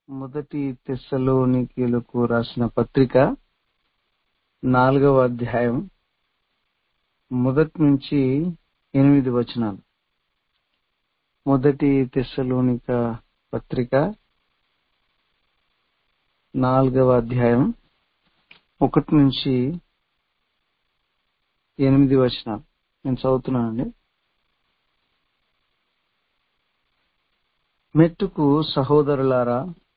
మొదటి తెస్సలోనికీలకు రాసిన పత్రిక నాలుగవ అధ్యాయం మొదటి నుంచి ఎనిమిది వచనాలు మొదటి తెస్సలోనిక పత్రిక నాలుగవ అధ్యాయం ఒకటి నుంచి ఎనిమిది వచనాలు నేను చదువుతున్నానండి మెట్టుకు సహోదరులారా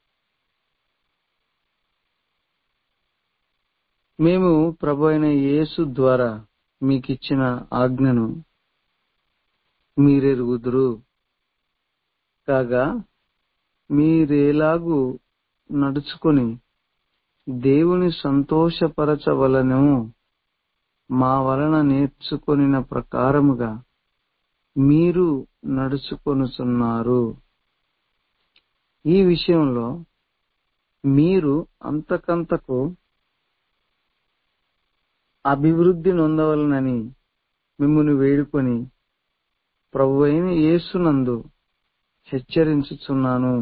మేము ప్రభు అయిన యేసు ద్వారా మీకిచ్చిన ఆజ్ఞను మీరెరుగుదురు కాగా మీరేలాగు నడుచుకొని దేవుని సంతోషపరచవలనో మా వలన నేర్చుకొనిన ప్రకారముగా మీరు నడుచుకొనుచున్నారు ఈ విషయంలో మీరు అంతకంతకు అభివృద్ధి నొందవలనని మిమ్మును వేడుకొని ప్రభు అయిన యేసునందు హెచ్చరించుచున్నాను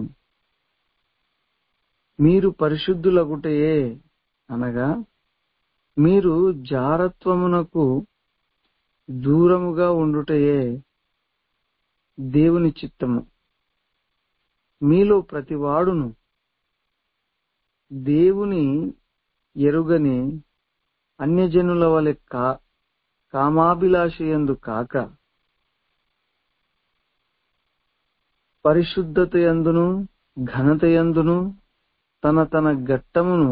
మీరు పరిశుద్ధులగుటయే అనగా మీరు జారత్వమునకు దూరముగా ఉండుటయే దేవుని చిత్తము మీలో ప్రతివాడును దేవుని ఎరుగని అన్యజనుల వలె కా కామాభిలాషయందు కాక పరిశుద్ధతయందును ఘనతయందును తన తన ఘట్టమును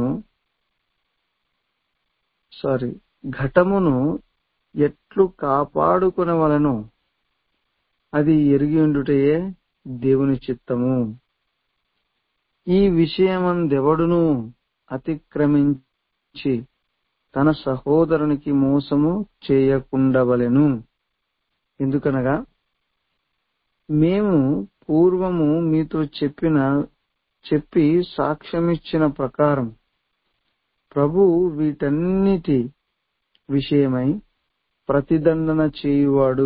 సారీ ఘటమును ఎట్లు కాపాడుకునవలను అది ఎరిగి ఉండుటయే దేవుని చిత్తము ఈ విషయమందెవడును అతిక్రమించి తన సహోదరునికి మోసము చేయకుండవలెను ఎందుకనగా మేము పూర్వము మీతో చెప్పిన చెప్పి సాక్ష్యమిచ్చిన ప్రకారం ప్రభు వీటన్నిటి విషయమై ప్రతిదండన చేయువాడు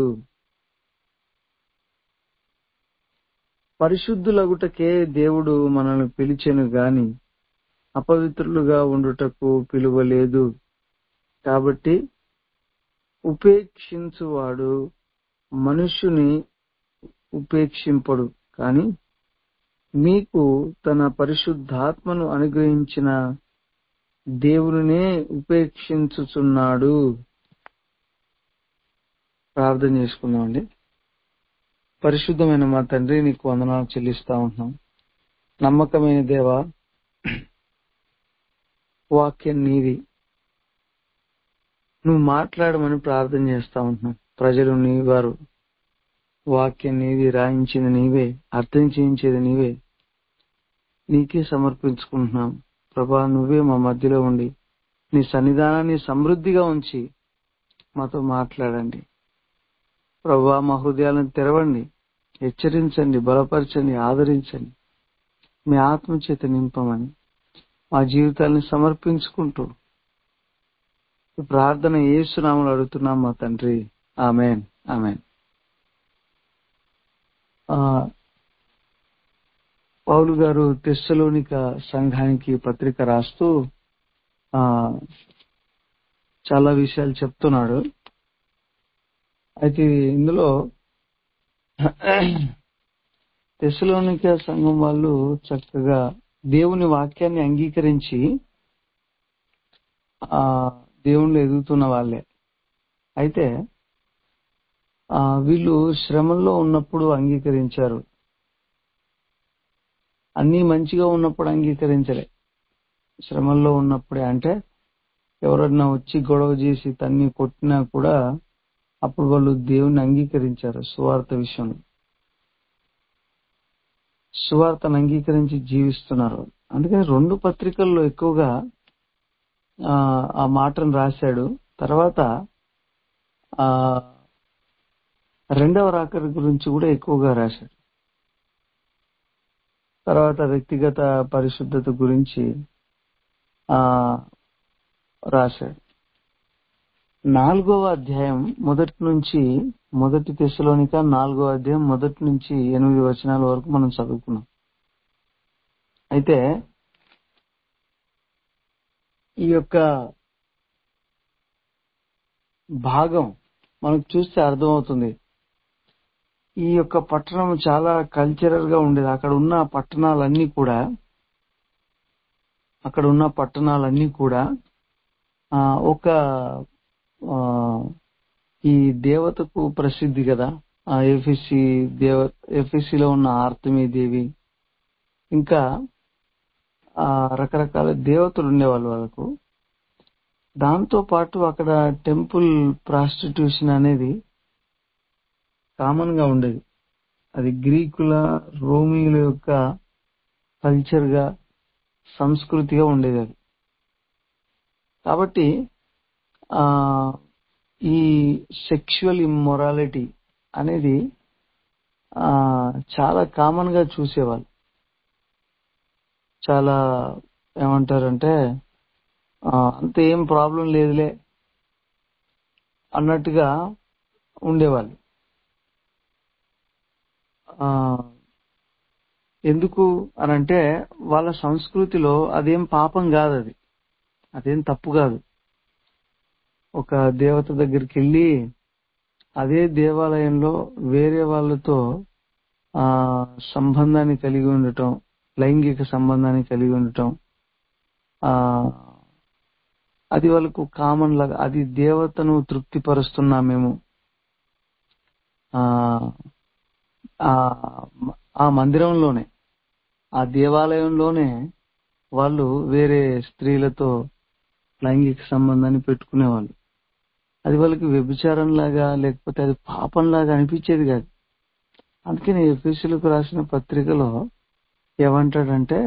పరిశుద్ధులగుటకే దేవుడు మనల్ని పిలిచెను గాని అపవిత్రులుగా ఉండుటకు పిలువలేదు కాబట్టి ఉపేక్షించువాడు మనుష్యుని ఉపేక్షింపడు కాని మీకు తన పరిశుద్ధాత్మను అనుగ్రహించిన దేవునినే ఉపేక్షించుచున్నాడు ప్రార్థన చేసుకుందామండి పరిశుద్ధమైన మా తండ్రి నీకు వందనాలు చెల్లిస్తా ఉంటున్నాం నమ్మకమైన దేవ వాక్యం నీది నువ్వు మాట్లాడమని ప్రార్థన చేస్తా ఉంటున్నాం ప్రజలు నీ వారు వాక్యం నీది రాయించింది నీవే అర్థం చేయించేది నీవే నీకే సమర్పించుకుంటున్నాం ప్రభా నువ్వే మా మధ్యలో ఉండి నీ సన్నిధానాన్ని సమృద్ధిగా ఉంచి మాతో మాట్లాడండి ప్రభా మా హృదయాలను తెరవండి హెచ్చరించండి బలపరచండి ఆదరించండి మీ ఆత్మ చేత నింపమని మా జీవితాన్ని సమర్పించుకుంటూ ప్రార్థన ఏసునామలు అడుగుతున్నాం మా తండ్రి ఆమెన్ ఆమెన్ పౌలు గారు తెస్సలోనిక సంఘానికి పత్రిక రాస్తూ ఆ చాలా విషయాలు చెప్తున్నాడు అయితే ఇందులో తెస్సలోనిక సంఘం వాళ్ళు చక్కగా దేవుని వాక్యాన్ని అంగీకరించి ఆ దేవుళ్ళు ఎదుగుతున్న వాళ్ళే అయితే ఆ వీళ్ళు శ్రమల్లో ఉన్నప్పుడు అంగీకరించారు అన్నీ మంచిగా ఉన్నప్పుడు అంగీకరించలే శ్రమల్లో ఉన్నప్పుడే అంటే ఎవరన్నా వచ్చి గొడవ చేసి తన్ని కొట్టినా కూడా అప్పుడు వాళ్ళు దేవుని అంగీకరించారు సువార్త విషయంలో సువార్తను అంగీకరించి జీవిస్తున్నారు అందుకని రెండు పత్రికల్లో ఎక్కువగా ఆ మాటను రాశాడు తర్వాత ఆ రెండవ రాకరి గురించి కూడా ఎక్కువగా రాశాడు తర్వాత వ్యక్తిగత పరిశుద్ధత గురించి ఆ రాశాడు నాలుగవ అధ్యాయం మొదటి నుంచి మొదటి తెశలోనిక నాలుగవ అధ్యాయం మొదటి నుంచి ఎనిమిది వచనాల వరకు మనం చదువుకున్నాం అయితే ఈ యొక్క భాగం మనకు చూస్తే అర్థమవుతుంది ఈ యొక్క పట్టణం చాలా కల్చరల్ గా ఉండేది అక్కడ ఉన్న పట్టణాలన్నీ కూడా అక్కడ ఉన్న పట్టణాలన్నీ కూడా ఆ, ఒక ఆ, ఈ దేవతకు ప్రసిద్ధి కదా ఆ ఎఫ్ఎస్సి దేవ ఎఫ్ఎస్సిలో ఉన్న ఆర్తమీ దేవి ఇంకా ఆ రకరకాల దేవతలు ఉండేవాళ్ళు వాళ్ళకు దాంతో పాటు అక్కడ టెంపుల్ ప్రాస్టిట్యూషన్ అనేది కామన్ గా ఉండేది అది గ్రీకుల రోమిల యొక్క కల్చర్ గా సంస్కృతిగా ఉండేది అది కాబట్టి ఆ ఈ సెక్షువల్ ఇమ్మొరాలిటీ అనేది ఆ చాలా కామన్ గా చూసేవాళ్ళు చాలా ఏమంటారంటే ఆ, అంత ఏం ప్రాబ్లం లేదులే అన్నట్టుగా ఉండేవాళ్ళు ఆ ఎందుకు అనంటే వాళ్ళ సంస్కృతిలో అదేం పాపం కాదు అది అదేం తప్పు కాదు ఒక దేవత దగ్గరికి వెళ్ళి అదే దేవాలయంలో వేరే వాళ్ళతో ఆ సంబంధాన్ని కలిగి ఉండటం లైంగిక సంబంధాన్ని కలిగి ఉండటం ఆ అది వాళ్ళకు కామన్ లాగా అది దేవతను తృప్తిపరుస్తున్నాం మేము ఆ ఆ ఆ మందిరంలోనే ఆ దేవాలయంలోనే వాళ్ళు వేరే స్త్రీలతో లైంగిక సంబంధాన్ని పెట్టుకునేవాళ్ళు అది వాళ్ళకి వ్యభిచారం లాగా లేకపోతే అది పాపం లాగా అనిపించేది కాదు అందుకని ఎఫీసులకు రాసిన పత్రికలో ఏమంటాడంటే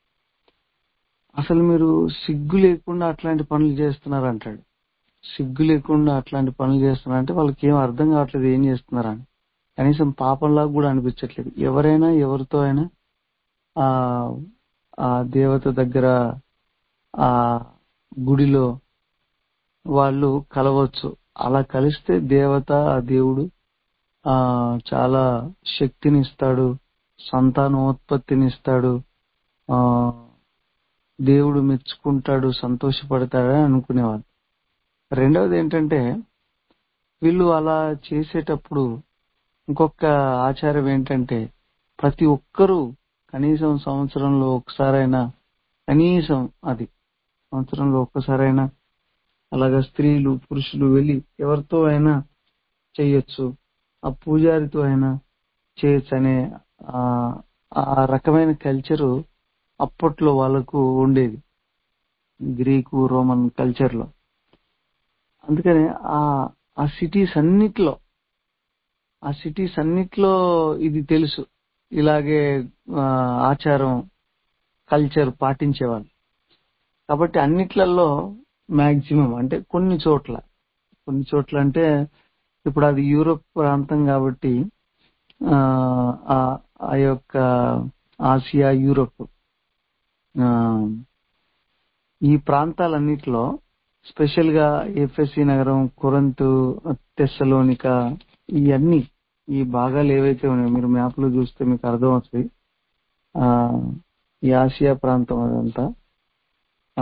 అసలు మీరు సిగ్గు లేకుండా అట్లాంటి పనులు చేస్తున్నారు అంటాడు సిగ్గు లేకుండా అట్లాంటి పనులు చేస్తున్నారు అంటే వాళ్ళకి ఏం అర్థం కావట్లేదు ఏం చేస్తున్నారని కనీసం పాపంలాగా కూడా అనిపించట్లేదు ఎవరైనా ఎవరితో అయినా ఆ ఆ దేవత దగ్గర ఆ గుడిలో వాళ్ళు కలవచ్చు అలా కలిస్తే దేవత ఆ దేవుడు ఆ చాలా శక్తిని ఇస్తాడు సంతానోత్పత్తినిస్తాడు ఆ దేవుడు మెచ్చుకుంటాడు సంతోషపడతాడని అనుకునేవాళ్ళు రెండవది ఏంటంటే వీళ్ళు అలా చేసేటప్పుడు ఇంకొక ఆచారం ఏంటంటే ప్రతి ఒక్కరూ కనీసం సంవత్సరంలో ఒకసారైనా కనీసం అది సంవత్సరంలో ఒక్కసారైనా అలాగా స్త్రీలు పురుషులు వెళ్ళి ఎవరితో అయినా చేయొచ్చు ఆ పూజారితో అయినా చేయొచ్చు అనే ఆ ఆ రకమైన కల్చరు అప్పట్లో వాళ్ళకు ఉండేది గ్రీకు రోమన్ కల్చర్ లో అందుకని ఆ ఆ సిటీస్ అన్నిట్లో ఆ సిటీస్ అన్నిట్లో ఇది తెలుసు ఇలాగే ఆ, ఆచారం కల్చర్ పాటించేవాళ్ళు కాబట్టి అన్నిట్లలో మాక్సిమం అంటే కొన్ని చోట్ల కొన్ని చోట్ల అంటే ఇప్పుడు అది యూరోప్ ప్రాంతం కాబట్టి ఆ ఆ- ఆ యొక్క ఆసియా యూరోప్ ఆ, ఈ ప్రాంతాలన్నిటిలో స్పెషల్ గా ఎఫ్ఎస్సి నగరం కొరంతు తెస్సలోనిక ఇవన్నీ ఈ భాగాలు ఏవైతే ఉన్నాయో మీరు మ్యాప్ లో చూస్తే మీకు అర్థం అవుతుంది ఆ ఈ ఆసియా ప్రాంతం అదంతా ఆ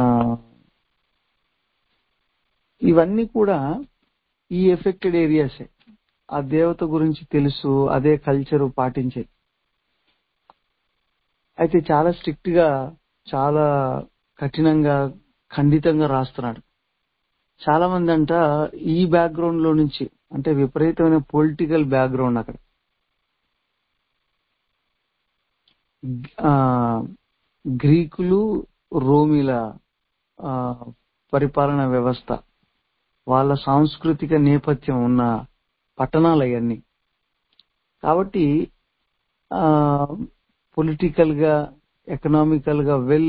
ఇవన్నీ కూడా ఈ ఎఫెక్టెడ్ ఏరియాసే ఆ దేవత గురించి తెలుసు అదే కల్చర్ పాటించే అయితే చాలా స్ట్రిక్ట్ గా చాలా కఠినంగా ఖండితంగా రాస్తున్నాడు చాలా మంది అంట ఈ బ్యాక్గ్రౌండ్ లో నుంచి అంటే విపరీతమైన పొలిటికల్ బ్యాక్గ్రౌండ్ అక్కడ ఆ, గ్రీకులు రోమిల ఆ, పరిపాలన వ్యవస్థ వాళ్ళ సాంస్కృతిక నేపథ్యం ఉన్న పట్టణాలు అవన్నీ కాబట్టి పొలిటికల్ గా ఎకనామికల్ గా వెల్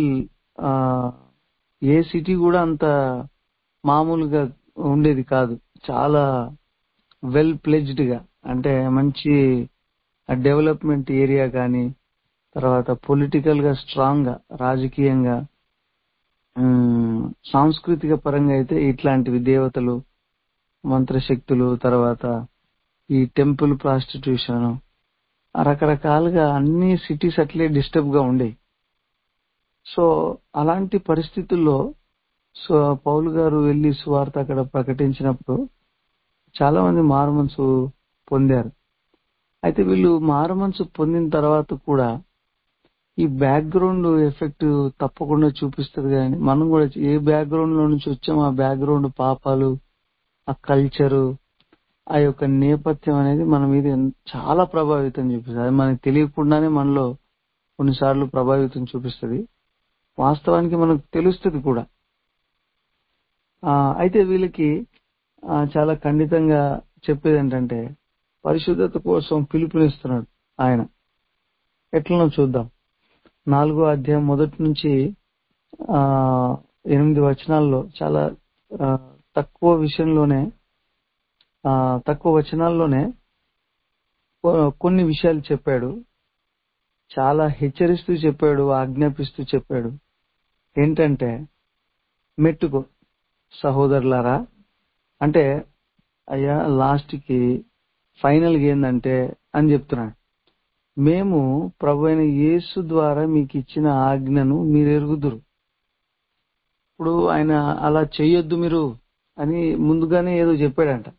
ఏ సిటీ కూడా అంత మామూలుగా ఉండేది కాదు చాలా వెల్ ప్లెజ్డ్ గా అంటే మంచి డెవలప్మెంట్ ఏరియా కానీ తర్వాత పొలిటికల్ గా స్ట్రాంగ్ గా రాజకీయంగా ఉమ్, సాంస్కృతిక పరంగా అయితే ఇట్లాంటివి దేవతలు మంత్రశక్తులు తర్వాత ఈ టెంపుల్ ప్రాస్టిట్యూషన్ రకరకాలుగా అన్ని సిటీస్ అట్లే డిస్టర్బ్ గా ఉండే సో అలాంటి పరిస్థితుల్లో సో పౌలు గారు వెళ్లి సువార్త అక్కడ ప్రకటించినప్పుడు చాలా మంది మారుమనసు పొందారు అయితే వీళ్ళు మారుమనసు పొందిన తర్వాత కూడా ఈ బ్యాక్గ్రౌండ్ ఎఫెక్ట్ తప్పకుండా చూపిస్తుంది కానీ మనం కూడా ఏ బ్యాక్గ్రౌండ్ లో నుంచి వచ్చామో ఆ బ్యాక్గ్రౌండ్ పాపాలు ఆ కల్చరు ఆ యొక్క నేపథ్యం అనేది మన మీద ఎన్- చాలా ప్రభావితం చూపిస్తుంది అది మనకి తెలియకుండానే మనలో కొన్నిసార్లు ప్రభావితం చూపిస్తుంది వాస్తవానికి మనకు తెలుస్తుంది కూడా ఆ, అయితే వీళ్ళకి ఆ, చాలా ఖండితంగా చెప్పేది ఏంటంటే పరిశుద్ధత కోసం పిలుపునిస్తున్నాడు ఆయన ఎట్లనో చూద్దాం నాలుగో అధ్యాయం మొదటి నుంచి ఆ ఎనిమిది వచనాల్లో చాలా ఆ, తక్కువ విషయంలోనే ఆ, తక్కువ వచనాల్లోనే కొ- కొన్ని విషయాలు చెప్పాడు చాలా హెచ్చరిస్తూ చెప్పాడు ఆజ్ఞాపిస్తూ చెప్పాడు ఏంటంటే మెట్టుకో సహోదరులారా అంటే అయ్యా లాస్ట్ కి ఫైనల్ గా ఏందంటే అని చెప్తున్నాడు మేము ప్రభు అయిన యేసు ద్వారా మీకు ఇచ్చిన ఆజ్ఞను మీరు ఎరుగుదురు ఇప్పుడు ఆయన అలా చెయ్యొద్దు మీరు అని ముందుగానే ఏదో చెప్పాడంట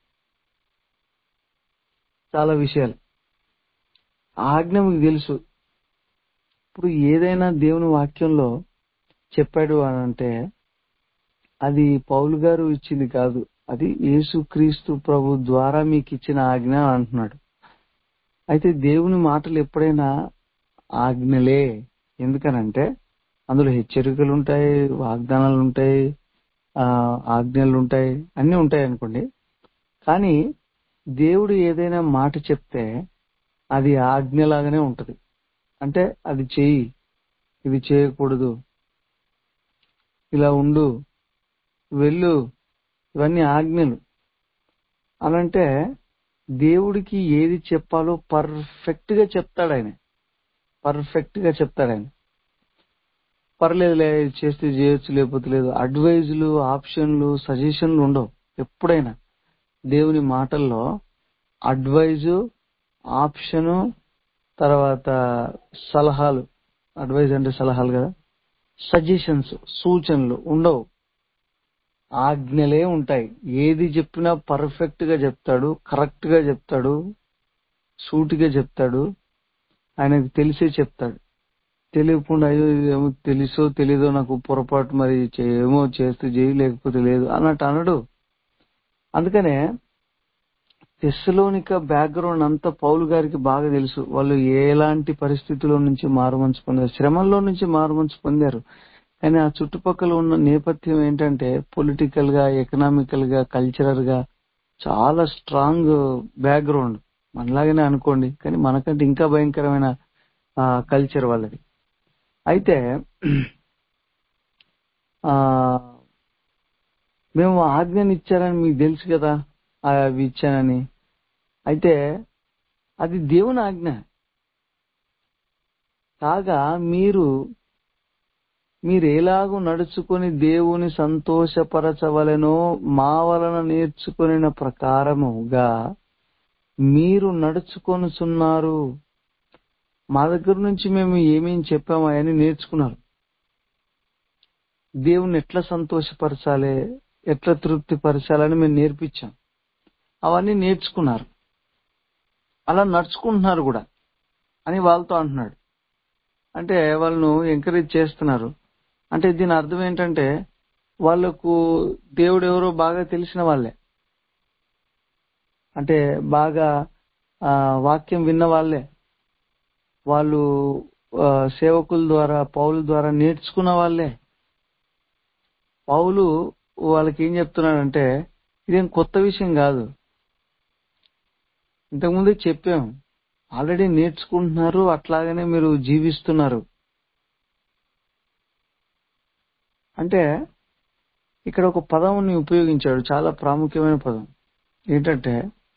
చాలా విషయాలు ఆ ఆజ్ఞ మీకు తెలుసు ఇప్పుడు ఏదైనా దేవుని వాక్యంలో చెప్పాడు అని అంటే అది పౌలు గారు ఇచ్చింది కాదు అది యేసుక్రీస్తు ప్రభు ద్వారా మీకు ఇచ్చిన ఆజ్ఞ అని అంటున్నాడు అయితే దేవుని మాటలు ఎప్పుడైనా ఆజ్ఞలే ఎందుకనంటే అందులో హెచ్చరికలు ఉంటాయి వాగ్దానాలు ఉంటాయి ఆ, ఆజ్ఞలు ఉంటాయి అన్ని ఉంటాయి అనుకోండి కానీ దేవుడు ఏదైనా మాట చెప్తే అది ఆజ్ఞలాగానే ఉంటది అంటే అది చెయ్యి ఇది చేయకూడదు ఇలా ఉండు వెళ్ళు ఇవన్నీ ఆజ్ఞలు అనంటే దేవుడికి ఏది చెప్పాలో పర్ఫెక్ట్ గా చెప్తాడు ఆయన పర్ఫెక్ట్ గా చెప్తాడు ఆయన పర్లేదులే ఇది చేస్తే చేయొచ్చు లేకపోతే లేదు అడ్వైజులు ఆప్షన్లు సజెషన్లు ఉండవు ఎప్పుడైనా దేవుని మాటల్లో అడ్వైజు ఆప్షను తర్వాత సలహాలు అడ్వైజ్ అంటే సలహాలు కదా సజెషన్స్ సూచనలు ఉండవు ఆజ్ఞలే ఉంటాయి ఏది చెప్పినా పర్ఫెక్ట్ గా చెప్తాడు కరెక్ట్ గా చెప్తాడు సూటిగా చెప్తాడు ఆయనకు తెలిసే చెప్తాడు తెలియకుండా అయ్యో ఏమో తెలుసో తెలీదో నాకు పొరపాటు మరి చే- ఏమో చేస్తే చేయి లేకపోతే లేదు అన్నట్టు అనడు అందుకనే తెస్సలోనిక బ్యాక్గ్రౌండ్ అంతా పౌలు గారికి బాగా తెలుసు వాళ్ళు ఎలాంటి పరిస్థితుల్లో నుంచి మారుమంచు పొందారు శ్రమల్లో నుంచి మారుమంచు పొందారు కానీ ఆ చుట్టుపక్కల ఉన్న నేపథ్యం ఏంటంటే పొలిటికల్ గా ఎకనామికల్ గా కల్చరల్ గా చాలా స్ట్రాంగ్ బ్యాక్గ్రౌండ్ మనలాగానే అనుకోండి కానీ మనకంటే ఇంకా భయంకరమైన కల్చర్ వాళ్ళది అయితే ఆ మేము ఆజ్ఞని ఇచ్చారని మీకు తెలుసు కదా ఆ అవి ఇచ్చానని అయితే అది దేవుని ఆజ్ఞ కాగా మీరు మీరు ఎలాగూ నడుచుకొని దేవుని సంతోషపరచవలెనో మా వలన నేర్చుకొనిన ప్రకారముగా మీరు నడుచుకొనుచున్నారు మా దగ్గర నుంచి మేము ఏమేం చెప్పామో అని నేర్చుకున్నారు దేవుని ఎట్లా సంతోషపరచాలి ఎట్లా తృప్తి పరచాలని మేము నేర్పించాం అవన్నీ నేర్చుకున్నారు అలా నడుచుకుంటున్నారు కూడా అని వాళ్ళతో అంటున్నాడు అంటే వాళ్ళను ఎంకరేజ్ చేస్తున్నారు అంటే దీని అర్థం ఏంటంటే వాళ్ళకు దేవుడు ఎవరో బాగా తెలిసిన వాళ్ళే అంటే బాగా ఆ, వాక్యం విన్న వాళ్ళే వాళ్ళు ఆ, సేవకుల ద్వారా పౌలు ద్వారా నేర్చుకున్న వాళ్ళే పౌలు వాళ్ళకి ఏం చెప్తున్నాడంటే ఇదేం కొత్త విషయం కాదు ఇంతకుముందే చెప్పాం ఆల్రెడీ నేర్చుకుంటున్నారు అట్లాగనే మీరు జీవిస్తున్నారు అంటే ఇక్కడ ఒక పదంని ఉపయోగించాడు చాలా ప్రాముఖ్యమైన పదం ఏంటంటే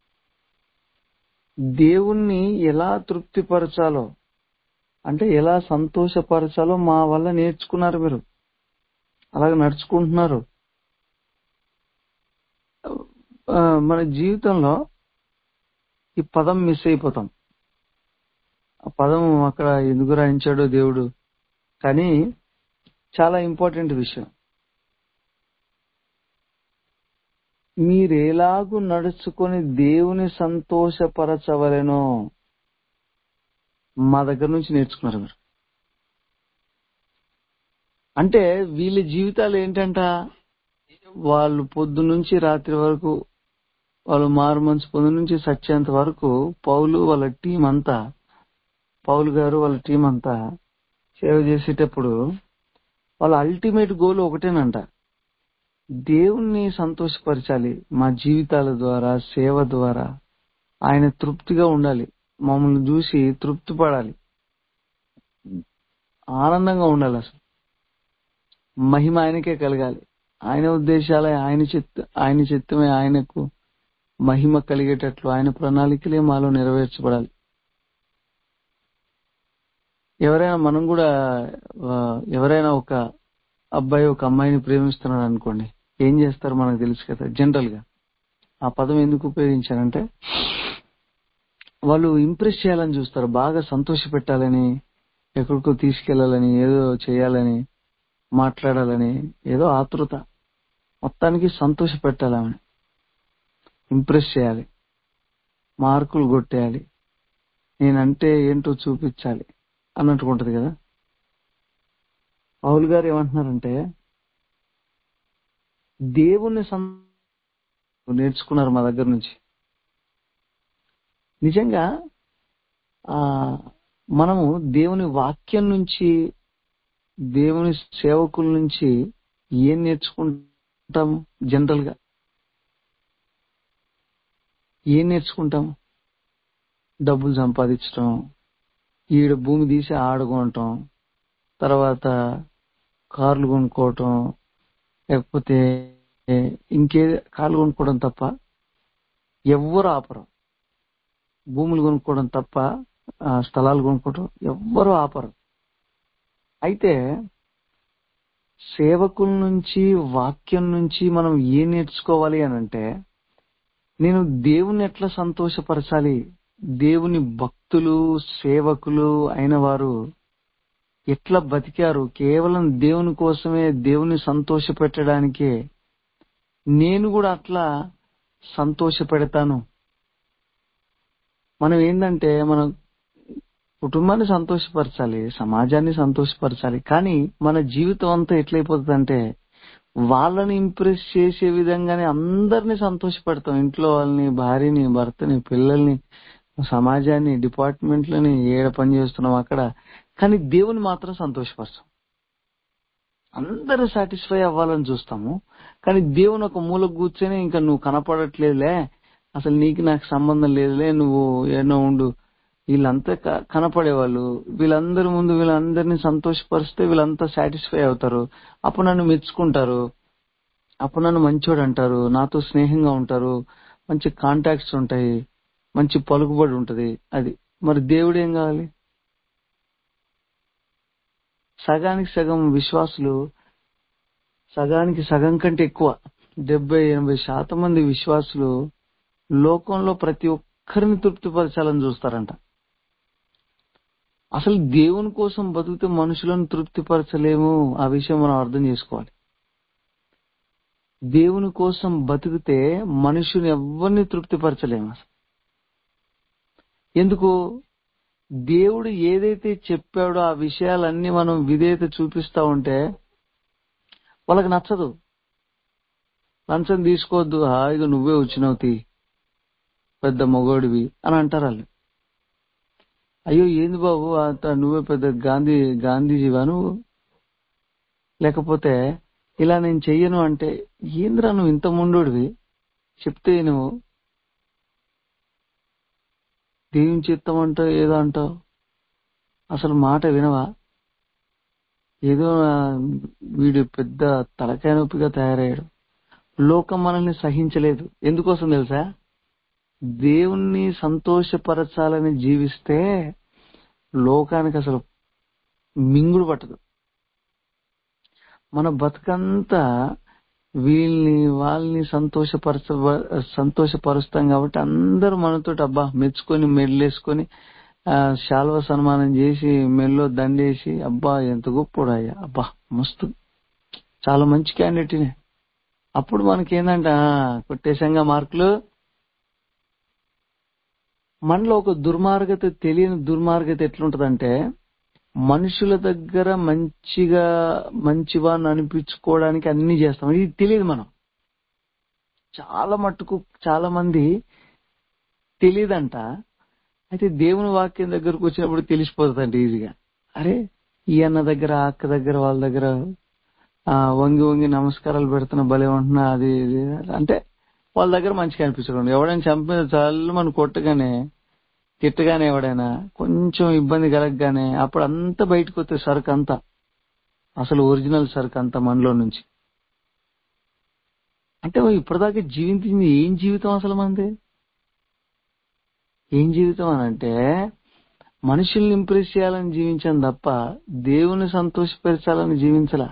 దేవుణ్ణి ఎలా తృప్తిపరచాలో అంటే ఎలా సంతోషపరచాలో మా వల్ల నేర్చుకున్నారు మీరు అలాగే నడుచుకుంటున్నారు ఆ, మన జీవితంలో ఈ పదం మిస్ అయిపోతాం ఆ పదం అక్కడ ఎందుకు రాయించాడో దేవుడు కానీ చాలా ఇంపార్టెంట్ విషయం మీరేలాగు నడుచుకొని దేవుని సంతోషపరచవలెనో మా దగ్గర నుంచి నేర్చుకున్నారు మీరు అంటే వీళ్ళ జీవితాలు ఏంటంట వాళ్ళు పొద్దు నుంచి రాత్రి వరకు వాళ్ళు మారు మనసు పొద్దు నుంచి సత్యంత వరకు పౌలు వాళ్ళ టీం అంతా పౌలు గారు వాళ్ళ టీం అంతా సేవ చేసేటప్పుడు వాళ్ళ అల్టిమేట్ గోల్ ఒకటేనంట దేవుణ్ణి సంతోషపరచాలి మా జీవితాల ద్వారా సేవ ద్వారా ఆయన తృప్తిగా ఉండాలి మమ్మల్ని చూసి తృప్తి పడాలి ఆనందంగా ఉండాలి అసలు మహిమ ఆయనకే కలగాలి ఆయన ఉద్దేశాలే ఆయన చిత్త ఆయన చిత్తమే ఆయనకు మహిమ కలిగేటట్లు ఆయన ప్రణాళికలే మాలో నెరవేర్చబడాలి ఎవరైనా మనం కూడా ఆ, ఎవరైనా ఒక అబ్బాయి ఒక అమ్మాయిని ప్రేమిస్తున్నాడు అనుకోండి ఏం చేస్తారు మనకు తెలుసు కదా జనరల్ గా ఆ పదం ఎందుకు ఉపయోగించారంటే వాళ్ళు ఇంప్రెస్ చేయాలని చూస్తారు బాగా సంతోష పెట్టాలని ఎక్కడికో తీసుకెళ్లాలని ఏదో చేయాలని మాట్లాడాలని ఏదో ఆతృత మొత్తానికి సంతోష పెట్టాలని ఇంప్రెస్ చేయాలి మార్కులు కొట్టేయాలి నేనంటే ఏంటో చూపించాలి అన్నట్టుగా ఉంటది కదా పౌల్ గారు ఏమంటున్నారంటే దేవుణ్ణి సం నేర్చుకున్నారు మా దగ్గర నుంచి నిజంగా ఆ మనము దేవుని వాక్యం నుంచి దేవుని సేవకుల నుంచి ఏం నేర్చుకుంటాము జనరల్ గా ఏం నేర్చుకుంటాం డబ్బులు సంపాదించడం ఈడ భూమి తీసి ఆడుకోవటం తర్వాత కార్లు కొనుక్కోవటం లేకపోతే ఇంకే కార్లు కొనుక్కోవడం తప్ప ఎవ్వరు ఆపరు భూములు కొనుక్కోవడం తప్ప ఆ, స్థలాలు కొనుక్కోవడం ఎవ్వరు ఆపరు అయితే సేవకుల నుంచి వాక్యం నుంచి మనం ఏం నేర్చుకోవాలి అని అంటే నేను దేవుని ఎట్లా సంతోషపరచాలి దేవుని భక్తులు సేవకులు అయిన వారు ఎట్లా బతికారు కేవలం దేవుని కోసమే దేవుని సంతోష పెట్టడానికే నేను కూడా అట్లా సంతోష పెడతాను మనం ఏంటంటే మన కుటుంబాన్ని సంతోషపరచాలి సమాజాన్ని సంతోషపరచాలి కానీ మన జీవితం అంతా ఎట్లయిపోతుందంటే వాళ్ళని ఇంప్రెస్ చేసే విధంగానే అందరినీ సంతోషపెడతాం ఇంట్లో వాళ్ళని భార్యని భర్తని పిల్లల్ని సమాజాన్ని డిపార్ట్మెంట్లని ఏడ పని చేస్తున్నాం అక్కడ కానీ దేవుని మాత్రం సంతోషపరచాం అందరూ సాటిస్ఫై అవ్వాలని చూస్తాము కానీ దేవుని ఒక మూల కూర్చొని ఇంకా నువ్వు కనపడట్లేదులే అసలు నీకు నాకు సంబంధం లేదులే నువ్వు ఏనో ఉండు వీళ్ళంతా క- కనపడేవాళ్ళు వీళ్ళందరి ముందు వీళ్ళందరినీ సంతోషపరిస్తే వీళ్ళంతా సాటిస్ఫై అవుతారు అప్పుడు నన్ను మెచ్చుకుంటారు అప్పుడు నన్ను మంచోడు అంటారు నాతో స్నేహంగా ఉంటారు మంచి కాంటాక్ట్స్ ఉంటాయి మంచి పలుకుబడి ఉంటది అది మరి దేవుడు ఏం కావాలి సగానికి సగం విశ్వాసులు సగానికి సగం కంటే ఎక్కువ డెబ్బై ఎనభై శాతం మంది విశ్వాసులు లోకంలో ప్రతి ఒక్కరిని తృప్తిపరచాలని చూస్తారంట అసలు దేవుని కోసం బతికితే మనుషులను తృప్తిపరచలేము ఆ విషయం మనం అర్థం చేసుకోవాలి దేవుని కోసం బతికితే మనుషుని ఎవరిని తృప్తిపరచలేము అసలు ఎందుకు దేవుడు ఏదైతే చెప్పాడో ఆ విషయాలన్నీ మనం విధేయత చూపిస్తా ఉంటే వాళ్ళకి నచ్చదు లంచం తీసుకోవద్దు హాయిగా నువ్వే వచ్చినావు తీ పెద్ద మొగోడివి అని అంటారు వాళ్ళు అయ్యో ఏంది బాబు అంత నువ్వే పెద్ద గాంధీ గాంధీజీవా నువ్వు లేకపోతే ఇలా నేను చెయ్యను అంటే ఏంద్రా నువ్వు ఇంత ముండోడివి చెప్తే నువ్వు దేవుని చిత్తం అంటావు ఏదో అంటావు అసలు మాట వినవా ఏదో ఆ, వీడు పెద్ద తలకాయ నొప్పిగా తయారయ్యాడు లోకం మనల్ని సహించలేదు ఎందుకోసం తెలుసా దేవుణ్ణి సంతోషపరచాలని జీవిస్తే లోకానికి అసలు మింగుడు పట్టదు మన బతుకంతా వీళ్ళని వాళ్ళని సంతోషపరచ సంతోషపరుస్తాం కాబట్టి అందరూ మనతో అబ్బా మెచ్చుకొని మెడలేసుకొని ఆ, శాల్వ సన్మానం చేసి మెల్లో దండేసి అబ్బా ఎంత గొప్పోడు అయ్యా అబ్బా మస్తు చాలా మంచి క్యాండిడేట్ అప్పుడు మనకి ఏంటంట కొట్టేశంగా మార్కులు మనలో ఒక దుర్మార్గత తెలియని దుర్మార్గత ఎట్లుంటదంటే మనుషుల దగ్గర మంచిగా మంచివాన్ని అనిపించుకోవడానికి అన్ని చేస్తాం ఇది తెలియదు మనం చాలా మట్టుకు చాలా మంది తెలియదంట అయితే దేవుని వాక్యం దగ్గరకు వచ్చినప్పుడు తెలిసిపోతుందంట ఈజీగా అరే ఈ అన్న దగ్గర ఆ అక్క దగ్గర వాళ్ళ దగ్గర ఆ వంగి వంగి నమస్కారాలు పెడుతున్న భలే ఉంటున్నా అది ఇది అంటే వాళ్ళ దగ్గర మంచిగా అనిపించడం ఎవడైనా చంపిన చాలు మనం కొట్టగానే తిట్టగానే ఎవడైనా కొంచెం ఇబ్బంది కలగగానే అప్పుడు అంతా బయటకు వస్తే సరుకు అంతా అసలు ఒరిజినల్ సరుకు అంతా మనలో నుంచి అంటే ఇప్పటిదాకా జీవించింది ఏం జీవితం అసలు మనది ఏం జీవితం అని అంటే మనుషుల్ని ఇంప్రెస్ చేయాలని జీవించాం తప్ప దేవుని సంతోషపరచాలని జీవించలా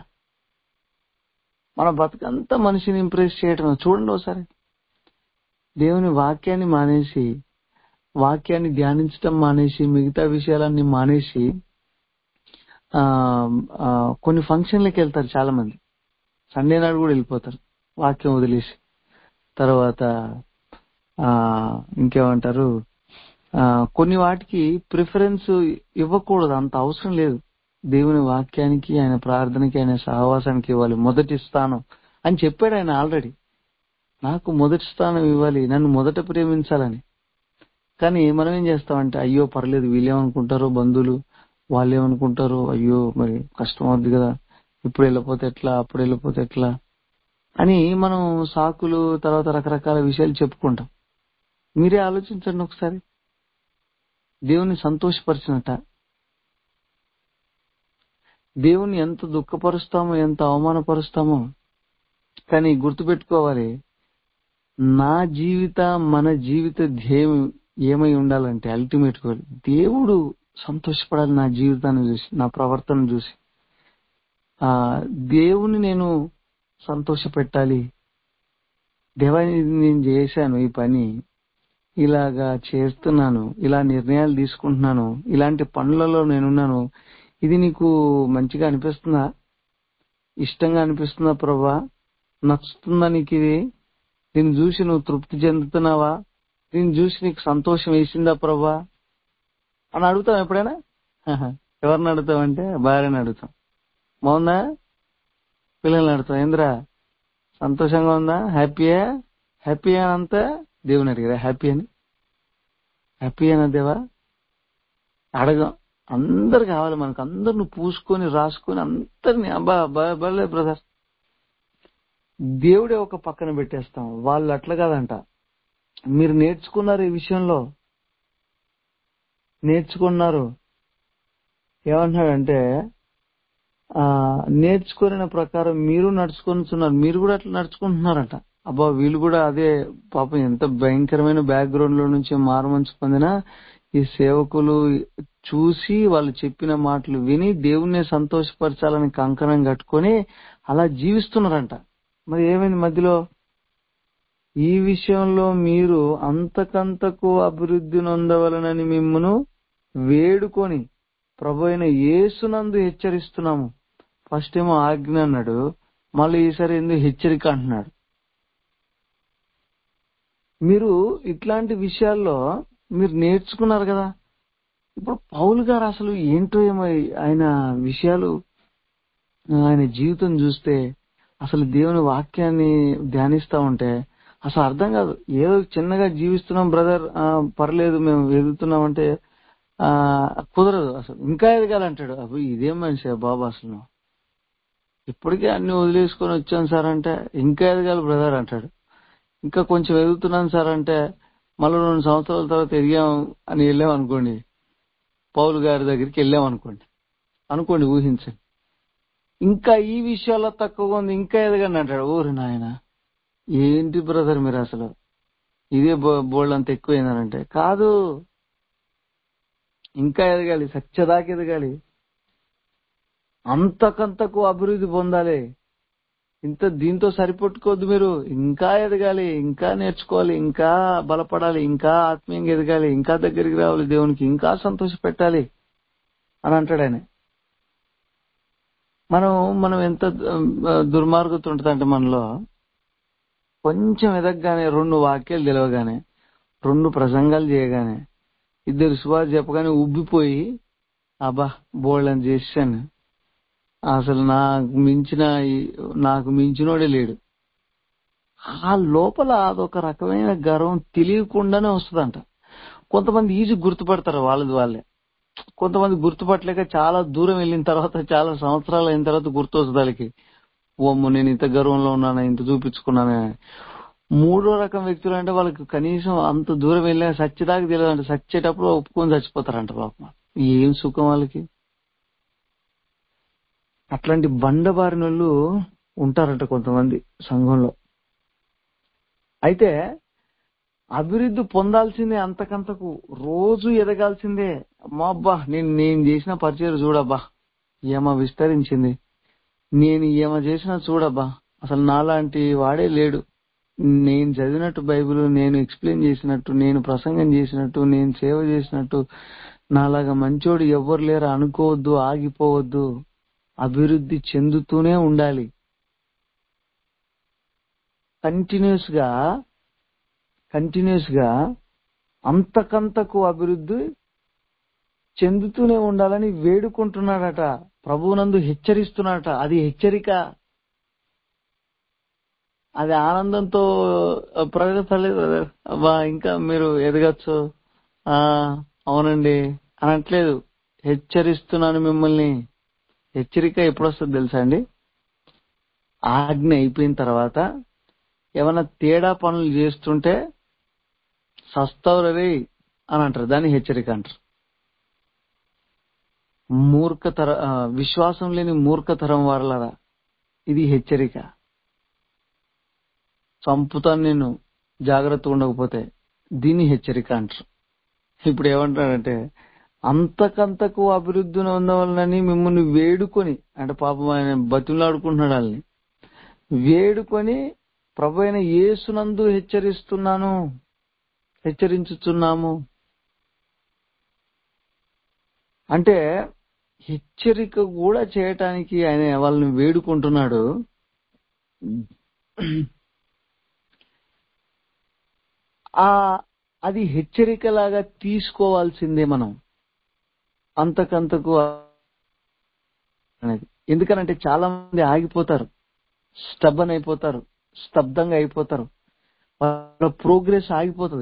మన బతుకంతా మనిషిని ఇంప్రెస్ చేయటం చూడండి ఒకసారి దేవుని వాక్యాన్ని మానేసి వాక్యాన్ని ధ్యానించటం మానేసి మిగతా విషయాలన్నీ మానేసి ఆ ఆ, కొన్ని ఫంక్షన్లకు వెళ్తారు చాలా మంది సండే నాడు కూడా వెళ్ళిపోతారు వాక్యం వదిలేసి తర్వాత ఆ ఇంకేమంటారు ఆ కొన్ని వాటికి ప్రిఫరెన్స్ ఇవ్వకూడదు అంత అవసరం లేదు దేవుని వాక్యానికి ఆయన ప్రార్థనకి ఆయన సహవాసానికి ఇవ్వాలి మొదటి స్థానం అని చెప్పాడు ఆయన ఆల్రెడీ నాకు మొదటి స్థానం ఇవ్వాలి నన్ను మొదట ప్రేమించాలని కానీ మనం ఏం చేస్తామంటే అయ్యో పర్లేదు వీళ్ళేమనుకుంటారో బంధువులు వాళ్ళు ఏమనుకుంటారో అయ్యో మరి కష్టం అవుద్ది కదా ఇప్పుడు వెళ్ళిపోతే ఎట్లా అప్పుడు వెళ్ళిపోతే ఎట్లా అని మనం సాకులు తర్వాత రకరకాల విషయాలు చెప్పుకుంటాం మీరే ఆలోచించండి ఒకసారి దేవుని సంతోషపరిచినట్ట దేవుని ఎంత దుఃఖపరుస్తామో ఎంత అవమానపరుస్తామో కానీ గుర్తుపెట్టుకోవాలి నా జీవిత మన జీవిత ధ్యేయం ఏమై ఉండాలంటే అల్టిమేట్ గోల్ దేవుడు సంతోషపడాలి నా జీవితాన్ని చూసి నా ప్రవర్తన చూసి ఆ దేవుని నేను సంతోష పెట్టాలి దేవా ఇది నేను చేశాను ఈ పని ఇలాగా చేస్తున్నాను ఇలా నిర్ణయాలు తీసుకుంటున్నాను ఇలాంటి పనులలో నేనున్నాను ఇది నీకు మంచిగా అనిపిస్తుందా ఇష్టంగా అనిపిస్తుందా ప్రభా నచ్చుతుందా నీకు ఇది దీన్ని చూసి నువ్వు తృప్తి చెందుతున్నావా దీన్ని చూసి నీకు సంతోషం వేసిందా ప్రభా అని అడుగుతాం ఎప్పుడైనా హహ. ఎవరిని అడుగుతామంటే భార్యని అడుగుతాం బాగుందా పిల్లల్ని అడుగుతాం ఏంద్రా సంతోషంగా ఉందా హ్యాపీయా హ్యాపీ అని అంతా దేవుని అడిగారా హ్యాపీ అని హ్యాపీ అనా దేవా అడగం అందరు కావాలి మనకు అందరిని పూసుకొని రాసుకొని అందరిని అబ్బా అబ్బా బలే బ్రదర్ దేవుడే ఒక పక్కన పెట్టేస్తాం వాళ్ళు అట్లా కాదంట మీరు నేర్చుకున్నారు ఈ విషయంలో నేర్చుకున్నారు ఏమంటున్నాడంటే ఆ నేర్చుకున్న ప్రకారం మీరు నడుచుకుంటున్నారు మీరు కూడా అట్లా నడుచుకుంటున్నారట అబ్బా వీళ్ళు కూడా అదే పాపం ఎంత భయంకరమైన బ్యాక్గ్రౌండ్ లో నుంచి మారుమంచు పొందిన ఈ సేవకులు చూసి వాళ్ళు చెప్పిన మాటలు విని దేవుణ్ణి సంతోషపరచాలని కంకణం కట్టుకొని అలా జీవిస్తున్నారంట మరి ఏమైంది మధ్యలో ఈ విషయంలో మీరు అంతకంతకు అభివృద్ధి నొందవలనని మిమ్మను వేడుకొని ప్రభు అయిన యేసునందు హెచ్చరిస్తున్నాము ఫస్ట్ ఏమో ఆజ్ఞ అన్నాడు మళ్ళీ ఈసారి ఎందుకు హెచ్చరిక అంటున్నాడు మీరు ఇట్లాంటి విషయాల్లో మీరు నేర్చుకున్నారు కదా ఇప్పుడు పౌలు గారు అసలు ఏంటో ఏమో ఆయన విషయాలు ఆయన జీవితం చూస్తే అసలు దేవుని వాక్యాన్ని ధ్యానిస్తా ఉంటే అసలు అర్థం కాదు ఏదో చిన్నగా జీవిస్తున్నాం బ్రదర్ పర్లేదు మేము ఎదుగుతున్నామంటే ఆ కుదరదు అసలు ఇంకా ఎదగాలంటాడు అప్పుడు ఇదేం మనిషి బాబు అసలు ఇప్పటికే అన్ని వదిలేసుకొని వచ్చాను సార్ అంటే ఇంకా ఎదగాలి బ్రదర్ అంటాడు ఇంకా కొంచెం ఎదుగుతున్నాను సార్ అంటే మళ్ళీ రెండు సంవత్సరాల తర్వాత ఎదిగాం అని వెళ్ళాం అనుకోండి పౌలు గారి దగ్గరికి వెళ్ళాం అనుకోండి అనుకోండి ఊహించండి ఇంకా ఈ విషయాల్లో తక్కువగా ఉంది ఇంకా ఎదగండి అంటాడు ఊరి నాయన ఏంటి బ్రదర్ మీరు అసలు ఇదే బోల్డ్ అంత ఎక్కువైందనంటే కాదు ఇంకా ఎదగాలి సత్యదాకా ఎదగాలి అంతకంతకు అభివృద్ధి పొందాలి ఇంత దీంతో సరిపెట్టుకోవద్దు మీరు ఇంకా ఎదగాలి ఇంకా నేర్చుకోవాలి ఇంకా బలపడాలి ఇంకా ఆత్మీయంగా ఎదగాలి ఇంకా దగ్గరికి రావాలి దేవునికి ఇంకా సంతోష పెట్టాలి అని అంటాడు ఆయన మనం మనం ఎంత ఆ, దుర్మార్గత ఉంటుందంటే మనలో కొంచెం ఎదగగానే రెండు వాక్యాలు తెలియగానే రెండు ప్రసంగాలు చేయగానే ఇద్దరు సువార్ చెప్పగానే ఉబ్బిపోయి అబ్బా బోల్డని చేశాను అసలు నాకు మించిన ఈ- నాకు మించినోడే లేడు ఆ లోపల అదొక రకమైన గర్వం తెలియకుండానే వస్తుందంట కొంతమంది ఈజీ గుర్తుపడతారు వాళ్ళది వాళ్ళే కొంతమంది గుర్తుపట్టలేక చాలా దూరం వెళ్ళిన తర్వాత చాలా సంవత్సరాలు అయిన తర్వాత గుర్తు వస్తుంది వాళ్ళకి ఓమ్మ నేను ఇంత గర్వంలో ఉన్నాను ఇంత చూపించుకున్నాను మూడో రకం వ్యక్తులు అంటే వాళ్ళకి కనీసం అంత దూరం వెళ్ళినా సచ్చేదాకా తెలియదు అంటే సచ్చేటప్పుడు ఒప్పుకొని చచ్చిపోతారంట పాపం ఏం సుఖం వాళ్ళకి అట్లాంటి బండబారిన వాళ్ళు ఉంటారంట కొంతమంది సంఘంలో అయితే అభివృద్ధి పొందాల్సిందే అంతకంతకు రోజు ఎదగాల్సిందే అమ్మా అబ్బా నేను నేను చేసిన పరిచయం చూడబ్బా ఏమ విస్తరించింది నేను ఏమ చేసినా చూడబ్బా అసలు నాలాంటి వాడే లేడు నేను చదివినట్టు బైబిల్ నేను ఎక్స్ప్లెయిన్ చేసినట్టు నేను ప్రసంగం చేసినట్టు నేను సేవ చేసినట్టు నాలాగా మంచోడు ఎవ్వరు లేరు అనుకోవద్దు ఆగిపోవద్దు అభివృద్ధి చెందుతూనే ఉండాలి కంటిన్యూస్ గా కంటిన్యూస్ గా అంతకంతకు అభివృద్ధి చెందుతూనే ఉండాలని వేడుకుంటున్నాడట ప్రభువునందు హెచ్చరిస్తున్నాడట అది హెచ్చరిక అది ఆనందంతో ప్రకటిస్తలేదు అబ్బా ఇంకా మీరు ఎదగచ్చు ఆ అవునండి అనట్లేదు హెచ్చరిస్తున్నాను మిమ్మల్ని హెచ్చరిక ఎప్పుడు వస్తుంది తెలుసా అండి ఆజ్ఞ అయిపోయిన తర్వాత ఏమైనా తేడా పనులు చేస్తుంటే సస్తవరవి అని అంటారు దాన్ని హెచ్చరిక అంటారు మూర్ఖతర ఆ, విశ్వాసం లేని మూర్ఖతరం వారలరా ఇది హెచ్చరిక చంపుతాను నేను జాగ్రత్త ఉండకపోతే దీన్ని హెచ్చరిక అంటారు ఇప్పుడు ఏమంటారంటే అంతకంతకు అభివృద్ధిని ఉండవాలని మిమ్మల్ని వేడుకొని అంటే పాపం ఆయన బతిలాడుకుంటున్నాడు వాళ్ళని వేడుకొని ప్రభు అయిన యేసునందు హెచ్చరిస్తున్నాను హెచ్చరించుచున్నాము అంటే హెచ్చరిక కూడా చేయటానికి ఆయన వాళ్ళని వేడుకుంటున్నాడు ఆ అది హెచ్చరికలాగా తీసుకోవాల్సిందే మనం అంతకంతకు అనేది ఎందుకనంటే చాలా మంది ఆగిపోతారు స్టబ్బన్ అయిపోతారు స్తబ్దంగా అయిపోతారు వాళ్ళ ప్రోగ్రెస్ ఆగిపోతుంది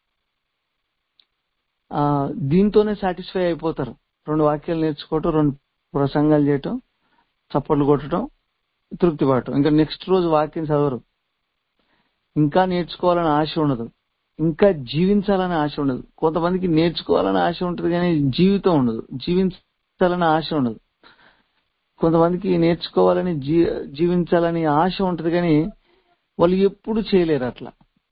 ఆ దీంతోనే సాటిస్ఫై అయిపోతారు రెండు వాక్యాలు నేర్చుకోవటం రెండు ప్రసంగాలు చేయటం చప్పట్లు కొట్టడం తృప్తి పడటం ఇంకా నెక్స్ట్ రోజు వాక్యం చదవరు ఇంకా నేర్చుకోవాలని ఆశ ఉండదు ఇంకా జీవించాలని ఆశ ఉండదు కొంతమందికి నేర్చుకోవాలని ఆశ ఉంటుంది కానీ జీవితం ఉండదు జీవించాలని ఆశ ఉండదు కొంతమందికి నేర్చుకోవాలని జీ జీవించాలని ఆశ ఉంటుంది కానీ వాళ్ళు ఎప్పుడు చేయలేరు అట్లా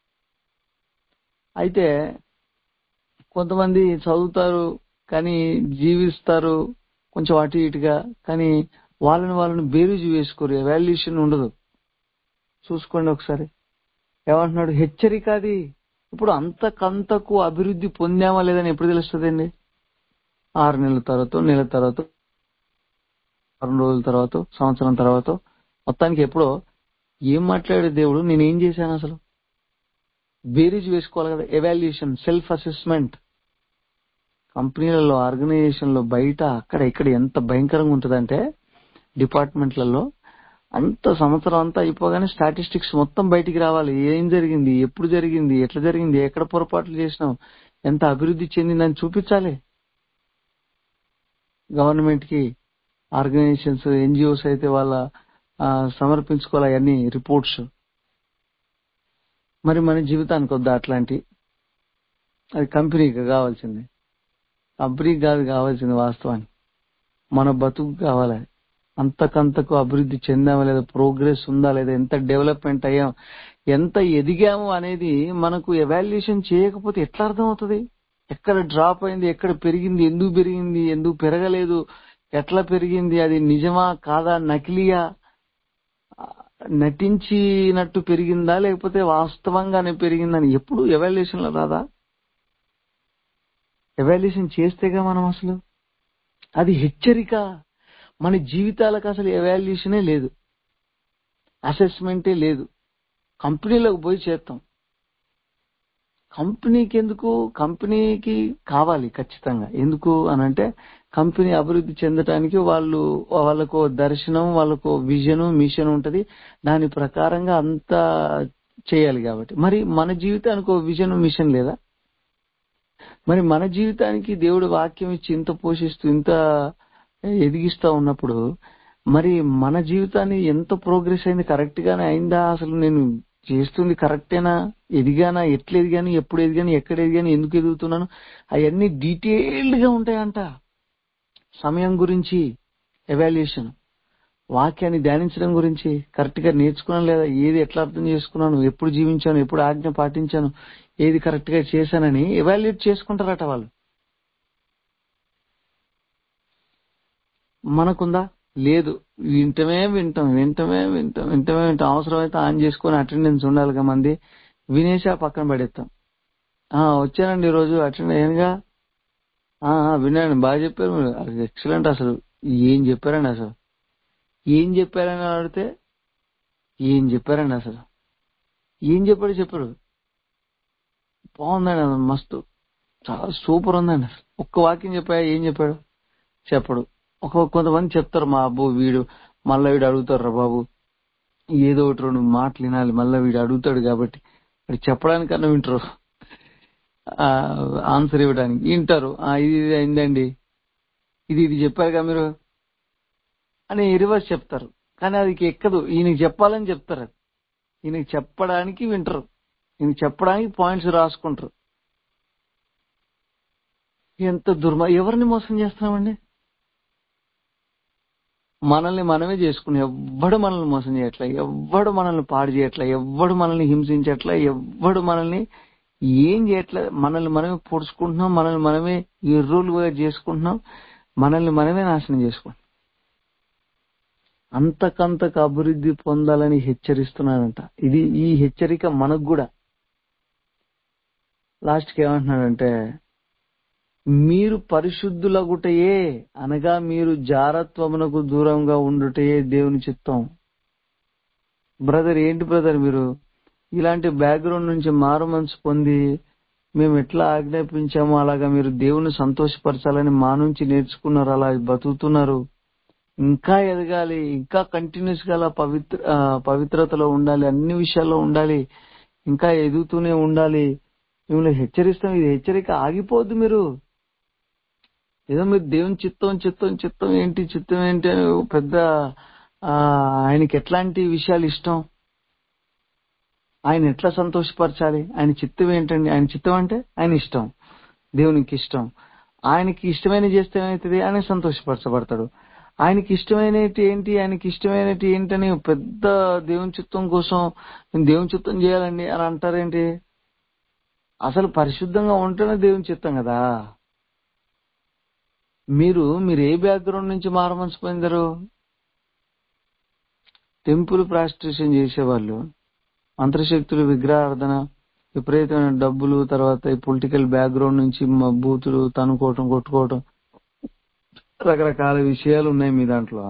అయితే కొంతమంది చదువుతారు కానీ జీవిస్తారు కొంచెం అటు ఇటుగా కానీ వాళ్ళని వాళ్ళని బేరీజు వేసుకోరు వాల్యుయేషన్ ఉండదు చూసుకోండి ఒకసారి ఏమంటున్నాడు హెచ్చరిక అది ఇప్పుడు అంతకంతకు అభివృద్ధి పొందామా లేదని ఎప్పుడు తెలుస్తుందండి ఆరు నెలల తర్వాత నెల తర్వాత వారం రోజుల తర్వాత సంవత్సరం తర్వాత మొత్తానికి ఎప్పుడో ఏం మాట్లాడే దేవుడు నేనేం చేశాను అసలు బేరీజ్ వేసుకోవాలి కదా ఎవాల్యుయేషన్ సెల్ఫ్ అసెస్మెంట్ కంపెనీలలో ఆర్గనైజేషన్ లో బయట అక్కడ ఇక్కడ ఎంత భయంకరంగా ఉంటుందంటే డిపార్ట్మెంట్లలో అంత సంవత్సరం అంతా అయిపోగానే స్టాటిస్టిక్స్ మొత్తం బయటికి రావాలి ఏం జరిగింది ఎప్పుడు జరిగింది ఎట్లా జరిగింది ఎక్కడ పొరపాట్లు చేసినాం ఎంత అభివృద్ధి చెందిందని చూపించాలి గవర్నమెంట్ కి ఆర్గనైజేషన్స్ ఎన్జిఓస్ అయితే వాళ్ళ ఆ, సమర్పించుకోవాలి అవన్నీ రిపోర్ట్స్ మరి మన జీవితానికి వద్దా అట్లాంటి అది కంపెనీకి కావాల్సింది కంపెనీకి కాదు కావాల్సింది వాస్తవానికి మన బతుకు కావాలి అంతకంతకు అభివృద్ధి చెందామా లేదా ప్రోగ్రెస్ ఉందా లేదా ఎంత డెవలప్మెంట్ అయ్యాం ఎంత ఎదిగాము అనేది మనకు ఎవాల్యుయేషన్ చేయకపోతే ఎట్లా అర్థమవుతుంది ఎక్కడ డ్రాప్ అయింది ఎక్కడ పెరిగింది ఎందుకు పెరిగింది ఎందుకు పెరగలేదు ఎట్లా పెరిగింది అది నిజమా కాదా నకిలీయా నటించినట్టు పెరిగిందా లేకపోతే వాస్తవంగానే పెరిగిందని ఎప్పుడు ఎవాల్యుయేషన్ లో రాదా ఎవాల్యుయేషన్ చేస్తేగా మనం అసలు అది హెచ్చరిక మన జీవితాలకు అసలు ఎవాల్యుయేషనే లేదు అసెస్మెంటే లేదు కంపెనీలోకి పోయి చేస్తాం కంపెనీకి ఎందుకు కంపెనీకి కావాలి ఖచ్చితంగా ఎందుకు అని అంటే కంపెనీ అభివృద్ధి చెందటానికి వాళ్ళు వాళ్ళకు దర్శనం వాళ్ళకు విజన్ మిషన్ ఉంటది దాని ప్రకారంగా అంతా చేయాలి కాబట్టి మరి మన జీవితానికి ఒక విజన్ మిషన్ లేదా మరి మన జీవితానికి దేవుడు వాక్యం ఇచ్చి ఇంత పోషిస్తూ ఇంత ఎదిగిస్తా ఉన్నప్పుడు మరి మన జీవితాన్ని ఎంత ప్రోగ్రెస్ అయింది కరెక్ట్ గానే అయిందా అసలు నేను చేస్తుంది కరెక్టేనా ఎదిగానా ఎట్లా ఎదిగాను ఎప్పుడు ఎదిగాను ఎక్కడ ఎదిగాను ఎందుకు ఎదుగుతున్నాను అవన్నీ డీటెయిల్డ్ గా ఉంటాయంట సమయం గురించి ఎవాల్యుయేషన్ వాక్యాన్ని ధ్యానించడం గురించి కరెక్ట్ గా నేర్చుకున్నాను లేదా ఏది ఎట్లా అర్థం చేసుకున్నాను ఎప్పుడు జీవించాను ఎప్పుడు ఆజ్ఞ పాటించాను ఏది కరెక్ట్ గా చేశానని ఎవాల్యుయేట్ చేసుకుంటారట వాళ్ళు మనకుందా లేదు వింటమే వింటాం వింటమే వింటాం వింటమే వింటాం అవసరమైతే ఆన్ చేసుకొని అటెండెన్స్ ఉండాలిగా మంది వినేసి ఆ పక్కన పడేస్తాం ఆ వచ్చానండి ఈ రోజు అటెండ్ అయ్యానుగా ఆ ఆ, విన్నాను బాగా చెప్పారు మీరు ఎక్సలెంట్ అసలు ఏం చెప్పారండి అసలు ఏం చెప్పారని అడిగితే ఏం చెప్పారండి అసలు ఏం చెప్పాడు చెప్పాడు బాగుందండి అసలు మస్తు చాలా సూపర్ ఉందండి అసలు ఒక్క వాక్యం చెప్పా ఏం చెప్పాడు చెప్పడు ఒక కొంతమంది చెప్తారు మా అబ్బో వీడు మళ్ళా వీడు అడుగుతారు రా బాబు ఏదో ఒకటి రెండు మాటలు వినాలి మళ్ళా వీడు అడుగుతాడు కాబట్టి వాడు చెప్పడానికన్నా వింటారు ఆ, ఆన్సర్ ఇవ్వడానికి వింటారు ఆ, ఇది ఇది అయిందండి ఇది ఇది చెప్పారుగా మీరు అని రివర్స్ చెప్తారు కానీ అది ఎక్కదు ఈయనకి చెప్పాలని చెప్తారు అది ఈయనకి చెప్పడానికి వింటారు ఈయనకి చెప్పడానికి పాయింట్స్ రాసుకుంటారు ఎంత దుర్మ ఎవరిని మోసం చేస్తున్నామండి మనల్ని మనమే చేసుకుని ఎవ్వడు మనల్ని మోసం చేయట్లే ఎవ్వడు మనల్ని పాడు చేయట్లే ఎవ్వడు మనల్ని హింసించట్లే ఎవ్వడు మనల్ని ఏం చేయట్లే మనల్ని మనమే పొడుచుకుంటున్నాం మనల్ని మనమే ఎర్రోలుగా చేసుకుంటున్నాం మనల్ని మనమే నాశనం చేసుకుంటున్నాం అంతకంతకు అభివృద్ధి పొందాలని హెచ్చరిస్తున్నాడంట ఇది ఈ హెచ్చరిక మనకు కూడా లాస్ట్కి ఏమంటున్నాడంటే మీరు పరిశుద్ధులగుటయే అనగా మీరు జారత్వమునకు దూరంగా ఉండుటయే దేవుని చిత్తం బ్రదర్ ఏంటి బ్రదర్ మీరు ఇలాంటి బ్యాక్గ్రౌండ్ నుంచి మారు మనసు పొంది మేము ఎట్లా ఆజ్ఞాపించామో అలాగా మీరు దేవుని సంతోషపరచాలని మా నుంచి నేర్చుకున్నారు అలా బతుకుతున్నారు ఇంకా ఎదగాలి ఇంకా కంటిన్యూస్ గా అలా పవిత్ర ఆ, పవిత్రతలో ఉండాలి అన్ని విషయాల్లో ఉండాలి ఇంకా ఎదుగుతూనే ఉండాలి మిమ్మల్ని హెచ్చరిస్తాం ఇది హెచ్చరిక ఆగిపోద్దు మీరు ఏదో మీరు దేవుని చిత్తం చిత్తం చిత్తం ఏంటి చిత్తం ఏంటి అని ఓ పెద్ద ఆ, ఆయనకి ఎట్లాంటి విషయాలు ఇష్టం ఆయన ఎట్లా సంతోషపరచాలి ఆయన చిత్తం ఏంటండి ఆయన చిత్తం అంటే ఆయన ఇష్టం దేవునికి ఇష్టం ఆయనకి ఇష్టమైన చేస్తే ఏమవుతుంది ఆయన సంతోషపరచబడతాడు ఆయనకి ఇష్టమైనటి ఏంటి ఆయనకి ఇష్టమైనటి ఏంటని పెద్ద దేవుని చిత్తం కోసం నేను దేవుని చిత్తం చేయాలండి అని అంటారేంటి అసలు పరిశుద్ధంగా ఉంటేనే దేవుని చిత్తం కదా మీరు మీరు ఏ బ్యాక్గ్రౌండ్ నుంచి మారమనసు పొందారు టెంపుల్ ప్రాస్టిట్యూషన్ చేసేవాళ్ళు మంత్రశక్తులు విగ్రహార్థన విపరీతమైన డబ్బులు తర్వాత ఈ పొలిటికల్ బ్యాక్గ్రౌండ్ నుంచి మ- బూతులు తనుకోవటం కొట్టుకోవటం రకరకాల విషయాలు ఉన్నాయి మీ దాంట్లో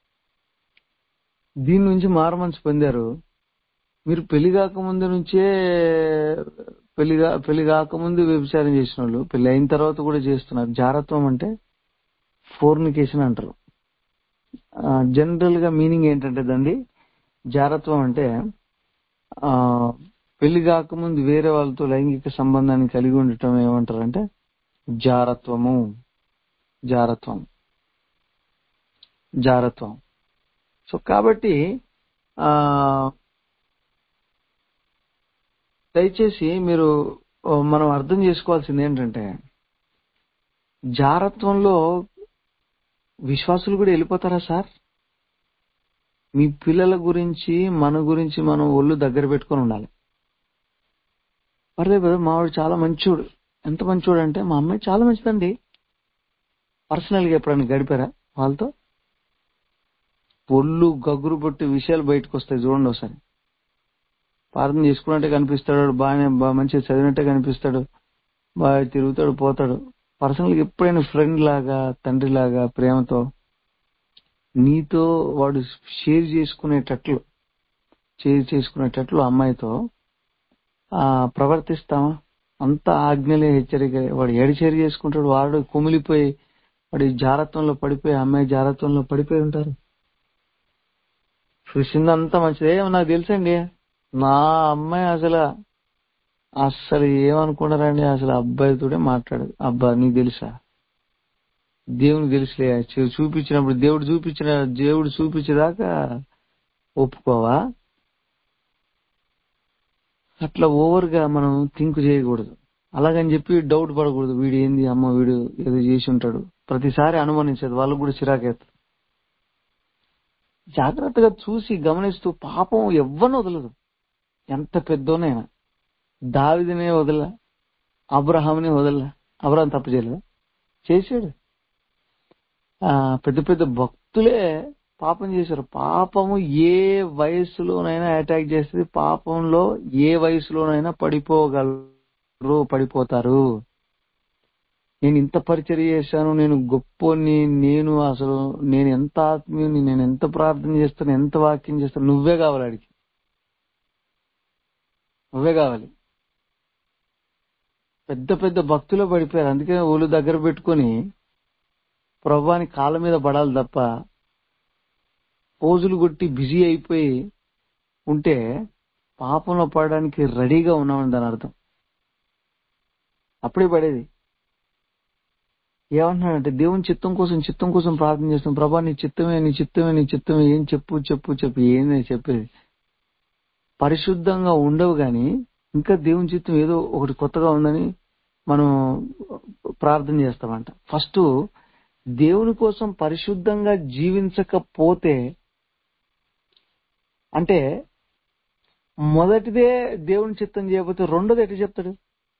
దీని నుంచి మారమనసు పొందారు మీరు పెళ్లి కాకముందు నుంచే పెళ్లిగా పెళ్లి కాకముందు వ్యభిచారం చేసిన వాళ్ళు పెళ్లి అయిన తర్వాత కూడా చేస్తున్నారు జారత్వం అంటే ఫోర్నికేషన్ అంటారు జనరల్ గా మీనింగ్ ఏంటంటే దండి జారత్వం అంటే ఆ పెళ్లి కాకముందు వేరే వాళ్ళతో లైంగిక సంబంధాన్ని కలిగి ఉండటం ఏమంటారంటే జారత్వము జారత్వం జారత్వం సో కాబట్టి ఆ దయచేసి మీరు ఓ, మనం అర్థం చేసుకోవాల్సింది ఏంటంటే జారత్వంలో విశ్వాసులు కూడా వెళ్ళిపోతారా సార్ మీ పిల్లల గురించి మన గురించి మనం ఒళ్ళు దగ్గర పెట్టుకొని ఉండాలి పర్లేదు బ్రదర్ మావాడు చాలా మంచోడు ఎంత మంచోడు అంటే మా అమ్మాయి చాలా మంచిదండి పర్సనల్ గా ఎప్పుడైనా గడిపారా వాళ్ళతో ఒళ్ళు గగురు పట్టి విషయాలు బయటకు వస్తాయి చూడండి ఒకసారి ప్రార్థన చేసుకున్నట్టే కనిపిస్తాడు బాగానే బాగా మంచిగా చదివినట్టే కనిపిస్తాడు బాగా తిరుగుతాడు పోతాడు పర్సనల్ గా ఎప్పుడైనా ఫ్రెండ్ లాగా తండ్రి లాగా ప్రేమతో నీతో వాడు షేర్ చేసుకునేటట్లు షేర్ చేసుకునేటట్లు అమ్మాయితో ఆ ప్రవర్తిస్తామా అంత ఆజ్ఞలే హెచ్చరిక వాడు ఏడు షేర్ చేసుకుంటాడు వాడు కుమిలిపోయి వాడి జారత్వంలో పడిపోయి అమ్మాయి జారత్వంలో పడిపోయి ఉంటారు చూసిందంతా మంచిదే నాకు తెలుసండి నా అమ్మాయి అసలు అస్సలు ఏమనుకున్నారండి అసలు అబ్బాయితోనే మాట్లాడదు అబ్బా నీకు తెలుసా దేవునికి తెలుసులే చూ- చూపించినప్పుడు దేవుడు చూపించిన దేవుడు చూపించేదాకా ఒప్పుకోవా అట్లా ఓవర్ గా మనం థింక్ చేయకూడదు అలాగని చెప్పి డౌట్ పడకూడదు వీడు ఏంది అమ్మ వీడు ఏదో చేసి ఉంటాడు ప్రతిసారి అనుమానించదు వాళ్ళకు కూడా చిరాకేస్తుంది జాగ్రత్తగా చూసి గమనిస్తూ పాపం ఎవ్వను వదలదు ఎంత పెద్దోనైనా దావిదినే వదల అబ్రహాంని వదల అబ్రహాం తప్పు చేయలేదా చేశాడు ఆ పెద్ద పెద్ద భక్తులే పాపం చేశారు పాపము ఏ వయసులోనైనా అటాక్ చేస్తుంది పాపంలో ఏ వయసులోనైనా పడిపోగలరు పడిపోతారు నేను ఇంత పరిచర్య చేశాను నేను గొప్పోని నేను అసలు నేను ఎంత ఆత్మీయుని నేను ఎంత ప్రార్థన చేస్తాను ఎంత వాక్యం చేస్తాను నువ్వే కావాలి అడిగి నువ్వే కావాలి పెద్ద పెద్ద భక్తులు పడిపోయారు అందుకే ఊళ్ళు దగ్గర పెట్టుకొని ప్రభాని కాళ్ళ మీద పడాలి తప్ప పోజులు కొట్టి బిజీ అయిపోయి ఉంటే పాపంలో పడడానికి రెడీగా ఉన్నామని దాని అర్థం అప్పుడే పడేది ఏమంటున్నాడంటే దేవుని చిత్తం కోసం చిత్తం కోసం ప్రార్థన చేస్తాం ప్రభా నీ చిత్తమే నీ చిత్తమే నీ చిత్తమే ఏం చెప్పు చెప్పు చెప్పు ఏంది చెప్పేది పరిశుద్ధంగా ఉండవు గాని ఇంకా దేవుని చిత్తం ఏదో ఒకటి కొత్తగా ఉందని మనం ప్రార్థన చేస్తామంట ఫస్ట్ దేవుని కోసం పరిశుద్ధంగా జీవించకపోతే అంటే మొదటిదే దేవుని చిత్తం చేయకపోతే రెండోది ఎట్లా చెప్తాడు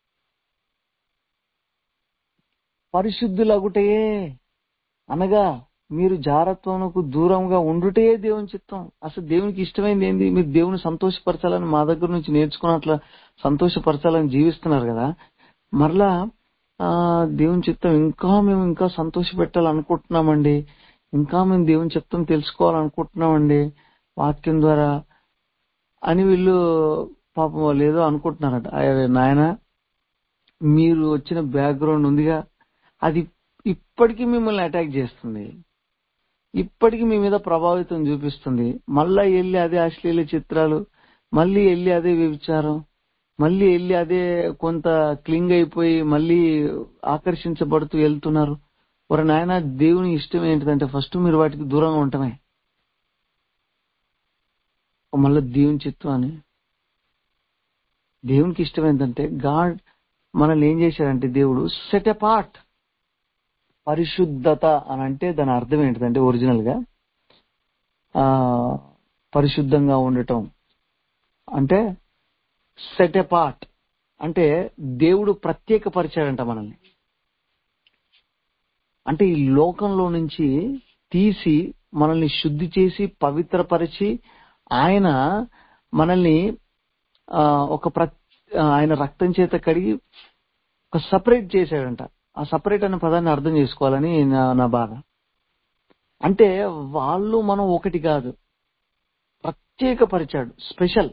పరిశుద్ధులగుటయే అనగా మీరు జారత్వమునకు దూరంగా ఉండుటే దేవుని చిత్తం అసలు దేవునికి ఇష్టమైంది ఏంది మీరు దేవుని సంతోషపరచాలని మా దగ్గర నుంచి నేర్చుకున్నట్ల సంతోషపరచాలని జీవిస్తున్నారు కదా మరలా ఆ దేవుని చిత్తం ఇంకా మేము ఇంకా సంతోష పెట్టాలనుకుంటున్నామండి ఇంకా మేము దేవుని చిత్తం తెలుసుకోవాలనుకుంటున్నామండి వాక్యం ద్వారా అని వీళ్ళు పాపం వాళ్ళు ఏదో అనుకుంటున్నారట అయ్య నాయన మీరు వచ్చిన బ్యాక్గ్రౌండ్ ఉందిగా అది ఇప్పటికీ మిమ్మల్ని అటాక్ చేస్తుంది ఇప్పటికీ మీ మీద ప్రభావితం చూపిస్తుంది మళ్ళా వెళ్ళి అదే అశ్లీల చిత్రాలు మళ్ళీ వెళ్ళి అదే వ్యభిచారం మళ్ళీ వెళ్ళి అదే కొంత క్లింగ్ అయిపోయి మళ్ళీ ఆకర్షించబడుతూ వెళ్తున్నారు ఒక నాయన దేవుని ఇష్టం ఏంటిదంటే ఫస్ట్ మీరు వాటికి దూరంగా ఉండటమే మళ్ళీ దేవుని చిత్తం అని దేవునికి ఇష్టం ఏంటంటే గాడ్ మనల్ని ఏం చేశాడంటే దేవుడు సెట్ ఎ పార్ట్ పరిశుద్ధత అని అంటే దాని అర్థం ఏంటిదంటే ఒరిజినల్ గా ఆ పరిశుద్ధంగా ఉండటం అంటే సెట్ ఎ పార్ట్ అంటే దేవుడు ప్రత్యేకపరిచాడంట మనల్ని అంటే ఈ లోకంలో నుంచి తీసి మనల్ని శుద్ధి చేసి పవిత్రపరిచి ఆయన మనల్ని ఆ, ఒక ప్ర ఆయన రక్తం చేత కడిగి ఒక సపరేట్ చేశాడంట ఆ సపరేట్ అనే పదాన్ని అర్థం చేసుకోవాలని నా నా బాధ అంటే వాళ్ళు మనం ఒకటి కాదు ప్రత్యేకపరిచాడు స్పెషల్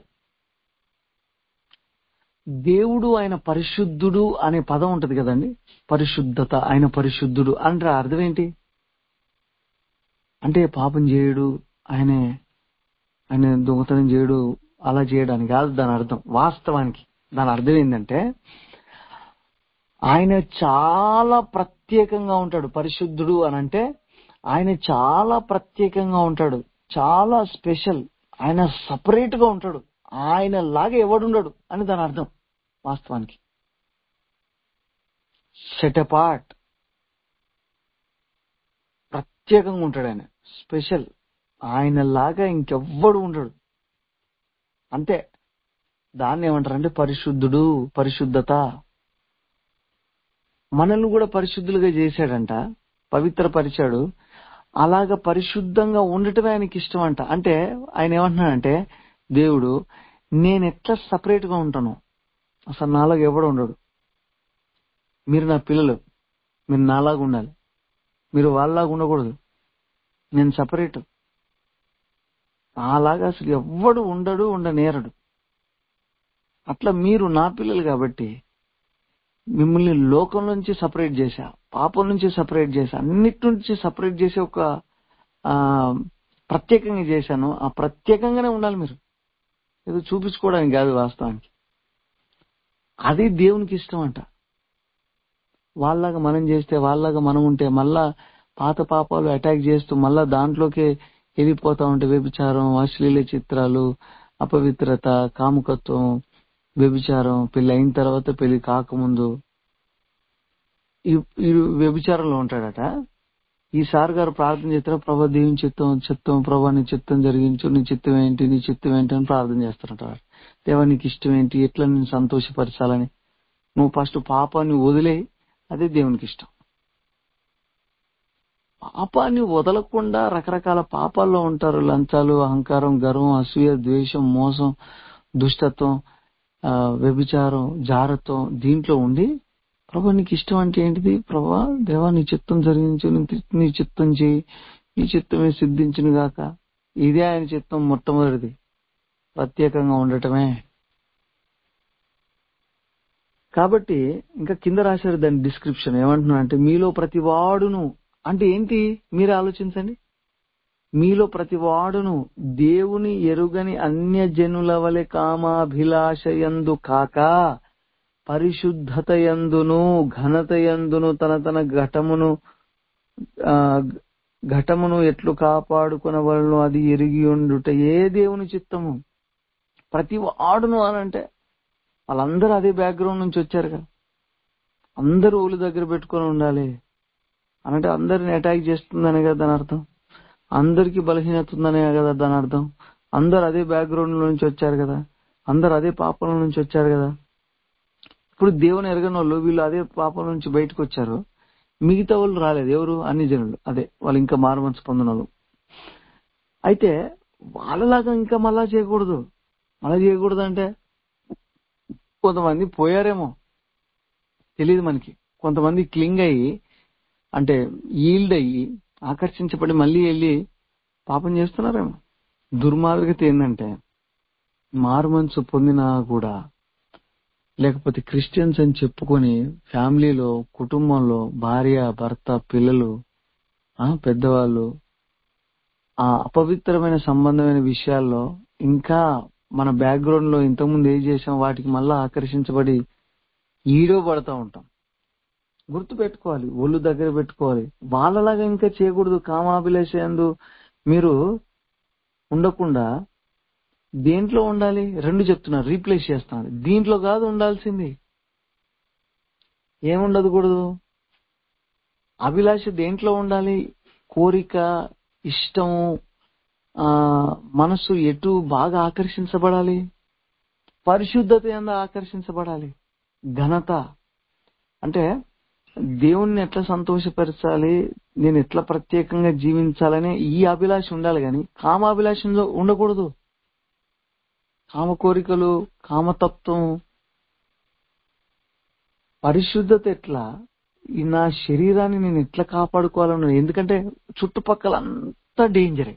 దేవుడు ఆయన పరిశుద్ధుడు అనే పదం ఉంటది కదండి పరిశుద్ధత ఆయన పరిశుద్ధుడు అంటే అర్థం ఏంటి అంటే పాపం చేయడు ఆయనే ఆయన దొంగతనం చేయడు అలా చేయడానికి కాదు దాని అర్థం వాస్తవానికి దాని అర్థం ఏంటంటే ఆయన చాలా ప్రత్యేకంగా ఉంటాడు పరిశుద్ధుడు అని అంటే ఆయన చాలా ప్రత్యేకంగా ఉంటాడు చాలా స్పెషల్ ఆయన సపరేట్ గా ఉంటాడు ఆయన లాగా ఎవడుండడు అని దాని అర్థం వాస్తవానికి సెట్ పార్ట్ ప్రత్యేకంగా ఉంటాడు ఆయన స్పెషల్ ఆయన లాగా ఇంకెవ్వడు ఉండడు అంతే దాన్ని ఏమంటారంటే పరిశుద్ధుడు పరిశుద్ధత మనల్ని కూడా పరిశుద్ధులుగా చేశాడంట పవిత్రపరిచాడు అలాగ పరిశుద్ధంగా ఉండటమే ఆయనకి ఇష్టం అంట అంటే ఆయన ఏమంటున్నాడంటే దేవుడు నేను ఎట్లా సపరేట్ గా ఉంటాను అసలు నాలాగా ఎవడు ఉండడు మీరు నా పిల్లలు మీరు నాలాగా ఉండాలి మీరు వాళ్ళలాగా ఉండకూడదు నేను సపరేట్ అలాగా అసలు ఎవ్వడు ఉండడు ఉండనేరడు అట్లా మీరు నా పిల్లలు కాబట్టి మిమ్మల్ని లోకం నుంచి సపరేట్ చేశా పాపం నుంచి సపరేట్ చేశా అన్నిటి నుంచి సపరేట్ చేసి ఒక ఆ ప్రత్యేకంగా చేశాను ఆ ప్రత్యేకంగానే ఉండాలి మీరు ఏదో చూపించుకోవడానికి కాదు వాస్తవానికి అది దేవునికి ఇష్టం అంట వాళ్ళలాగా మనం చేస్తే వాళ్ళలాగా మనం ఉంటే మళ్ళా పాత పాపాలు అటాక్ చేస్తూ మళ్ళా దాంట్లోకి వెళ్ళిపోతా ఉంటే వ్యభిచారం అశ్లీల చిత్రాలు అపవిత్రత కాముకత్వం వ్యభిచారం పెళ్లి అయిన తర్వాత పెళ్లి కాకముందు ఈ- ఈ వ్యభిచారంలో ఉంటాడట ఈ సార్ గారు ప్రార్థన చేస్తారు ప్రభా దేవుని చిత్తం చిత్తం ప్రభా నీ చిత్తం జరిగించు నీ చిత్తం ఏంటి నీ చిత్తం ఏంటి అని ప్రార్థన చేస్తారట వాడు. దేవా నీకు ఇష్టం ఏంటి ఎట్లా నేను సంతోషపరచాలని నువ్వు ఫస్ట్ పాపాన్ని వదిలే అదే దేవునికి ఇష్టం పాపాన్ని వదలకుండా రకరకాల పాపాల్లో ఉంటారు లంచాలు అహంకారం గర్వం అసూయ ద్వేషం మోసం దుష్టత్వం ఆ, వ్యభిచారం జారత్వం దీంట్లో ఉండి ప్రభా నీకు ఇష్టం అంటే ఏంటిది ప్రభా దేవా నీ చిత్తం జరిగించు నీ- నీ చిత్తం చేయి నీ చిత్తమే సిద్ధించును గాక ఇదే ఆయన చిత్తం మొట్టమొదటిది ప్రత్యేకంగా ఉండటమే కాబట్టి ఇంకా కింద రాశారు దాని డిస్క్రిప్షన్ ఏమంటున్నా అంటే మీలో ప్రతి వాడును అంటే ఏంటి మీరు ఆలోచించండి మీలో ప్రతి వాడును దేవుని ఎరుగని అన్య జనుల వలె కామాభిలాషయందు కాక పరిశుద్ధత యందును ఘనత యందును తన తన ఘటమును ఆ, ఘటమును ఎట్లు కాపాడుకునవలను అది ఎరిగి ఉండుట ఏ దేవుని చిత్తము ప్రతి వాడును అని అంటే వాళ్ళందరూ అదే బ్యాక్గ్రౌండ్ నుంచి వచ్చారు కదా అందరూ ఊళ్ళ దగ్గర పెట్టుకొని ఉండాలి అనంటే అందరిని అటాక్ చేస్తుందనే కదా దాని అర్థం అందరికి బలహీనత ఉందనే కదా దాని అర్థం అందరు అదే బ్యాక్గ్రౌండ్ నుంచి వచ్చారు కదా అందరు అదే పాపం నుంచి వచ్చారు కదా ఇప్పుడు దేవుని ఎరగని వాళ్ళు వీళ్ళు అదే పాపం నుంచి బయటకు వచ్చారు మిగతా వాళ్ళు రాలేదు ఎవరు అన్ని జనులు అదే వాళ్ళు ఇంకా మారుమనసు పొందిన వాళ్ళు అయితే వాళ్ళలాగా ఇంకా మళ్ళా చేయకూడదు మళ్ళా చేయకూడదు అంటే కొంతమంది పోయారేమో తెలియదు మనకి కొంతమంది క్లింగ్ అయ్యి అంటే ఈల్డ్ అయ్యి ఆకర్షించబడి మళ్ళీ వెళ్ళి పాపం చేస్తున్నారేమో దుర్మార్గత ఏంటంటే మారుమనసు పొందినా కూడా లేకపోతే క్రిస్టియన్స్ అని చెప్పుకొని ఫ్యామిలీలో కుటుంబంలో భార్య భర్త పిల్లలు ఆ పెద్దవాళ్ళు ఆ అపవిత్రమైన సంబంధమైన విషయాల్లో ఇంకా మన బ్యాక్గ్రౌండ్ లో ఇంతకుముందు ఏం చేసాం వాటికి మళ్ళా ఆకర్షించబడి ఈడో పడతా ఉంటాం గుర్తు పెట్టుకోవాలి ఒళ్ళు దగ్గర పెట్టుకోవాలి వాళ్ళలాగా ఇంకా చేయకూడదు కామాభిలాషయందు మీరు ఉండకుండా దేంట్లో ఉండాలి రెండు చెప్తున్నారు రీప్లేస్ చేస్తున్నారు దీంట్లో కాదు ఉండాల్సింది ఏముండకూడదు అభిలాష దేంట్లో ఉండాలి కోరిక ఇష్టము ఆ మనసు ఎటు బాగా ఆకర్షించబడాలి పరిశుద్ధత ఎందు ఆకర్షించబడాలి ఘనత అంటే దేవుణ్ణి ఎట్లా సంతోషపరచాలి నేను ఎట్లా ప్రత్యేకంగా జీవించాలనే ఈ అభిలాష ఉండాలి కానీ కామాభిలాషంలో ఉండకూడదు కామ కోరికలు కామతత్వం పరిశుద్ధత ఎట్లా ఈ నా శరీరాన్ని నేను ఎట్లా కాపాడుకోవాలన్నది ఎందుకంటే చుట్టుపక్కల అంతా డేంజరే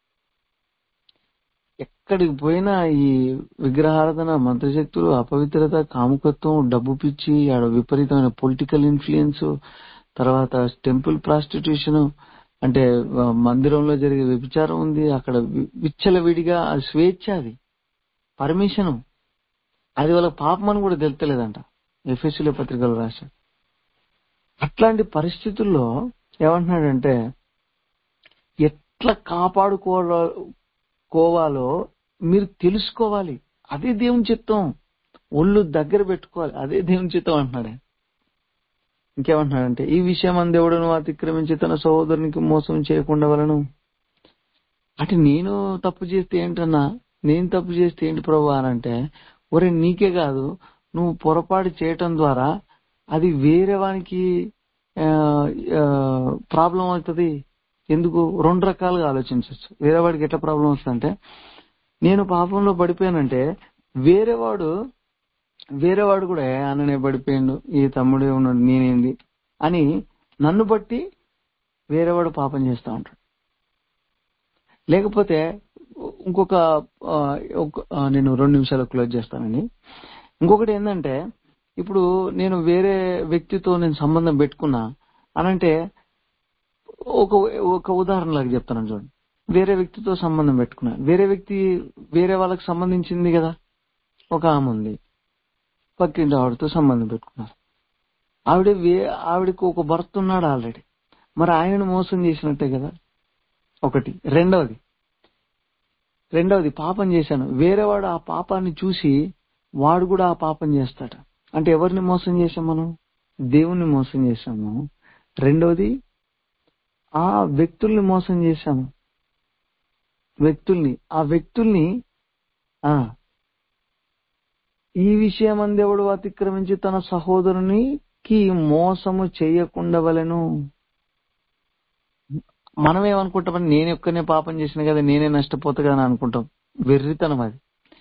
ఎక్కడికి పోయినా ఈ విగ్రహారాధన మంత్రశక్తులు అపవిత్రత కాముకత్వం డబ్బు పిచ్చి ఆడ విపరీతమైన పొలిటికల్ ఇన్ఫ్లుయెన్స్ తర్వాత టెంపుల్ ప్రాస్టిట్యూషన్ అంటే ఆ, మందిరంలో జరిగే వ్యభిచారం ఉంది అక్కడ వి- విచ్చలవిడిగా అది స్వేచ్ఛ అది పర్మిషన్ అది వాళ్ళ పాపం అని కూడా తెలుస్తలేదంట ఎఫ్ఎస్సీల పత్రికలు రాశాడు అట్లాంటి పరిస్థితుల్లో ఏమంటున్నాడంటే ఎట్లా కాపాడుకోవాలో కోవాలో మీరు తెలుసుకోవాలి అదే దేవుని చిత్తం ఒళ్ళు దగ్గర పెట్టుకోవాలి అదే దేవుని చిత్తం అంటున్నాడు ఆయన. ఇంకేమంటున్నాడంటే ఈ విషయం దేవుడును అతిక్రమించి తన సహోదరునికి మోసం చేయకుండా వలను అంటే నేను తప్పు చేస్తే ఏంటన్నా నేను తప్పు చేస్తే ఏంటి ప్రభు అని అంటే ఒరే నీకే కాదు నువ్వు పొరపాటు చేయటం ద్వారా అది వేరే వానికి ప్రాబ్లం అవుతుంది ఎందుకు రెండు రకాలుగా ఆలోచించవచ్చు వేరే వాడికి ఎట్లా ప్రాబ్లం వస్తుందంటే నేను పాపంలో పడిపోయానంటే వేరేవాడు వేరేవాడు కూడా "ఏ, అన్ననే పడిపోయిండు ఈ తమ్ముడే ఉన్నాడు నేనేంది అని నన్ను బట్టి వేరేవాడు పాపం చేస్తా ఉంటాడు లేకపోతే ఇంకొక ఆ, ఒక- ఆ, నేను రెండు నిమిషాలు క్లోజ్ చేస్తానండి ఇంకొకటి ఏంటంటే ఇప్పుడు నేను వేరే వ్యక్తితో నేను సంబంధం పెట్టుకున్నా అనంటే ఒక ఒక ఉదాహరణలాగా చెప్తాను చూడండి వేరే వ్యక్తితో సంబంధం పెట్టుకున్నా వేరే వ్యక్తి వేరే వాళ్ళకి సంబంధించింది కదా ఒక ఆమె ఉంది పక్కింటి ఆవిడతో సంబంధం పెట్టుకున్నారు ఆవిడ వే ఆవిడకి ఒక భర్త ఉన్నాడు ఆల్రెడీ మరి ఆయనను మోసం చేసినట్టే కదా ఒకటి రెండవది రెండవది పాపం చేశాను వేరేవాడు ఆ పాపాన్ని చూసి వాడు కూడా ఆ పాపం చేస్తాడు అంటే ఎవరిని మోసం చేశాం మనం దేవుణ్ణి మోసం చేశాము రెండవది ఆ వ్యక్తుల్ని మోసం చేశాము వ్యక్తుల్ని ఆ వ్యక్తుల్ని ఆ ఈ విషయం అందెవడు అతిక్రమించి తన సహోదరునికి మోసము చేయకుండా వలెను మనం ఏమనుకుంటామని నేను ఒక్కనే పాపం చేసిన కదా నేనే నష్టపోతా కదా అని అనుకుంటాం వెర్రితనం అది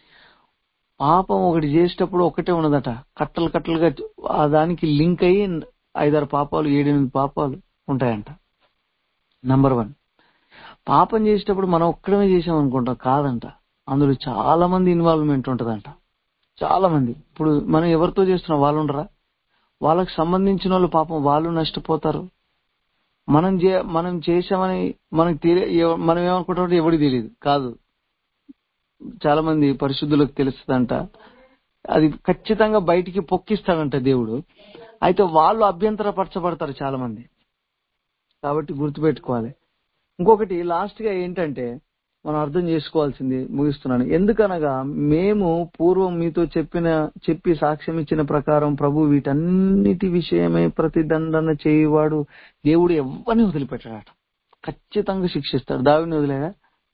పాపం ఒకటి చేసేటప్పుడు ఒకటే ఉన్నదట కట్టలు కట్టలుగా ఆ దానికి లింక్ అయ్యి ఐదారు పాపాలు ఏడెనిమిది పాపాలు ఉంటాయంట నంబర్ వన్ పాపం చేసేటప్పుడు మనం ఒక్కడమే చేసాం అనుకుంటాం కాదంట అందులో చాలా మంది ఇన్వాల్వ్మెంట్ ఉంటదంట చాలా మంది ఇప్పుడు మనం ఎవరితో చేస్తున్నాం వాళ్ళు ఉండరా వాళ్ళకి సంబంధించిన వాళ్ళు పాపం వాళ్ళు నష్టపోతారు మనం చే మనం చేసామని మనకు తెలియ ఎవ- మనం ఏమనుకుంటామంటే ఎవరికి తెలియదు కాదు చాలా మంది పరిశుద్ధులకు తెలుస్తుందంట అది ఖచ్చితంగా బయటికి పొక్కిస్తాడంట దేవుడు అయితే వాళ్ళు అభ్యంతరపరచబడతారు చాలా మంది కాబట్టి గుర్తుపెట్టుకోవాలి ఇంకొకటి లాస్ట్ గా ఏంటంటే మనం అర్థం చేసుకోవాల్సింది ముగిస్తున్నాను ఎందుకనగా మేము పూర్వం మీతో చెప్పిన చెప్పి సాక్ష్యం ఇచ్చిన ప్రకారం ప్రభు వీటన్నిటి విషయమే ప్రతిదండన చేయవాడు దేవుడు ఎవరిని వదిలిపెట్టాడట ఖచ్చితంగా శిక్షిస్తాడు దావిని వదిలేడా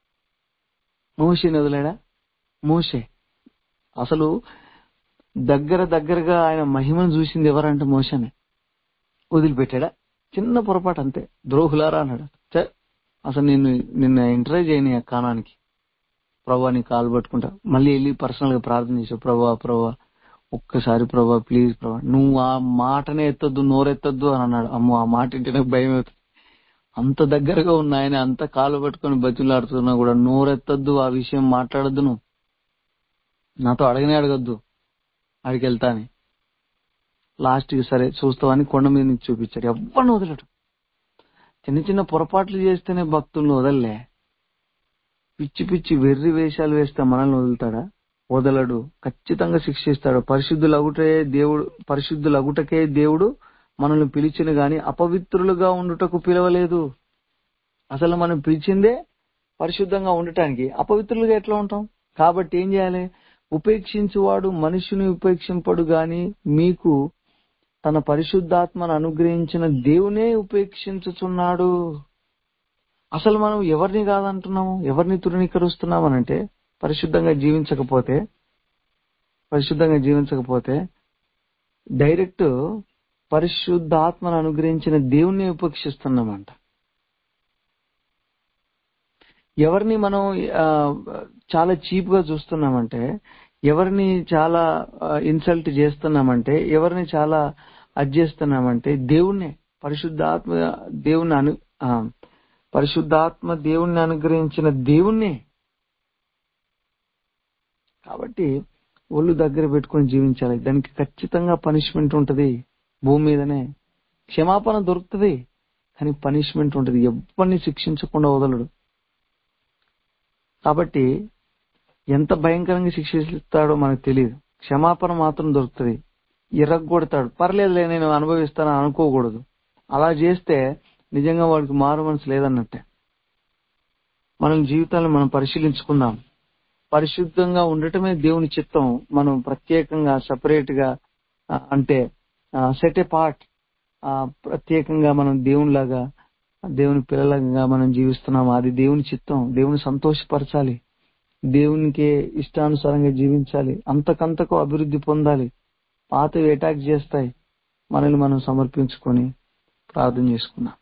మోషేని వదిలేడా మోషే అసలు దగ్గర దగ్గరగా ఆయన మహిమను చూసింది ఎవరంటే మోషనే వదిలిపెట్టాడా చిన్న పొరపాటు అంతే ద్రోహులారా అన్నాడు ఛే, అసలు నిన్ను నిన్న ఎంకరేజ్ చేయని ఆ కానానికి ప్రభా నీ కాలు పట్టుకుంటా మళ్ళీ వెళ్ళి పర్సనల్ గా ప్రార్థన చేసావు ప్రభా ప్రభా ఒక్కసారి ప్రభా ప్లీజ్ ప్రభా నువ్వు ఆ మాటనే ఎత్తొద్దు నోరెత్తొద్దు అని అన్నాడు అమ్మో ఆ మాట ఇంటే నాకు భయం అవుతుంది అంత దగ్గరగా ఉన్న ఆయన అంత కాలు పట్టుకొని బతులాడుతున్నా కూడా నోరెత్తొద్దు ఆ విషయం మాట్లాడొద్దు నువ్వు నాతో అడగనే అడగద్దు అడిగి వెళ్తాని లాస్ట్ కి సరే చూస్తావని కొండ మీద నుంచి చూపించాడు ఎవరిని వదలడు చిన్న చిన్న పొరపాట్లు చేస్తేనే భక్తులను వదలలే పిచ్చి పిచ్చి వెర్రి వేషాలు వేస్తే మనల్ని వదులుతాడా వదలడు ఖచ్చితంగా శిక్షిస్తాడు పరిశుద్ధులగుటే దేవుడు పరిశుద్ధులగుటకే దేవుడు మనల్ని పిలిచిన గాని అపవిత్రులుగా ఉండుటకు పిలవలేదు అసలు మనం పిలిచిందే పరిశుద్ధంగా ఉండటానికి అపవిత్రులుగా ఎట్లా ఉంటాం కాబట్టి ఏం చేయాలి ఉపేక్షించువాడు మనుషుని ఉపేక్షింపడు గాని మీకు తన పరిశుద్ధాత్మను అనుగ్రహించిన దేవునే ఉపేక్షించుచున్నాడు అసలు మనం ఎవరిని కాదంటున్నాము ఎవరిని తృణీకరిస్తున్నామనంటే పరిశుద్ధంగా జీవించకపోతే పరిశుద్ధంగా జీవించకపోతే డైరెక్ట్ పరిశుద్ధాత్మను అనుగ్రహించిన దేవుణ్ణి ఉపేక్షిస్తున్నామంట ఎవరిని మనం ఆ, చాలా చీప్ గా చూస్తున్నామంటే ఎవరిని చాలా ఇన్సల్ట్ చేస్తున్నామంటే ఎవరిని చాలా అది చేస్తున్నామంటే దేవుణ్ణే పరిశుద్ధాత్మ దేవుణ్ణి అను ఆ, పరిశుద్ధాత్మ దేవుణ్ణి అనుగ్రహించిన దేవుణ్ణే కాబట్టి ఒళ్ళు దగ్గర పెట్టుకొని జీవించాలి దానికి ఖచ్చితంగా పనిష్మెంట్ ఉంటది భూమి మీదనే క్షమాపణ దొరుకుతుంది కానీ పనిష్మెంట్ ఉంటది ఎవరిని శిక్షించకుండా వదలడు కాబట్టి ఎంత భయంకరంగా శిక్షిస్తాడో మనకు తెలియదు క్షమాపణ మాత్రం దొరుకుతుంది ఇరగొడతాడు పర్లేదులే నేను అనుభవిస్తాను అనుకోకూడదు అలా చేస్తే నిజంగా వాడికి మారు మనసు లేదన్నట్టే మనం జీవితాన్ని మనం పరిశీలించుకుందాం పరిశుద్ధంగా ఉండటమే దేవుని చిత్తం మనం ప్రత్యేకంగా సపరేట్ గా ఆ, అంటే సెట్ ఏ పార్ట్ ప్రత్యేకంగా మనం దేవునిలాగా దేవుని పిల్లలంగా మనం జీవిస్తున్నాం అది దేవుని చిత్తం దేవుని సంతోషపరచాలి దేవునికి ఇష్టానుసారంగా జీవించాలి అంతకంతకు అభివృద్ధి పొందాలి పాతవి అటాక్ చేస్తాయి మనల్ని మనం సమర్పించుకొని ప్రార్థన చేసుకున్నాం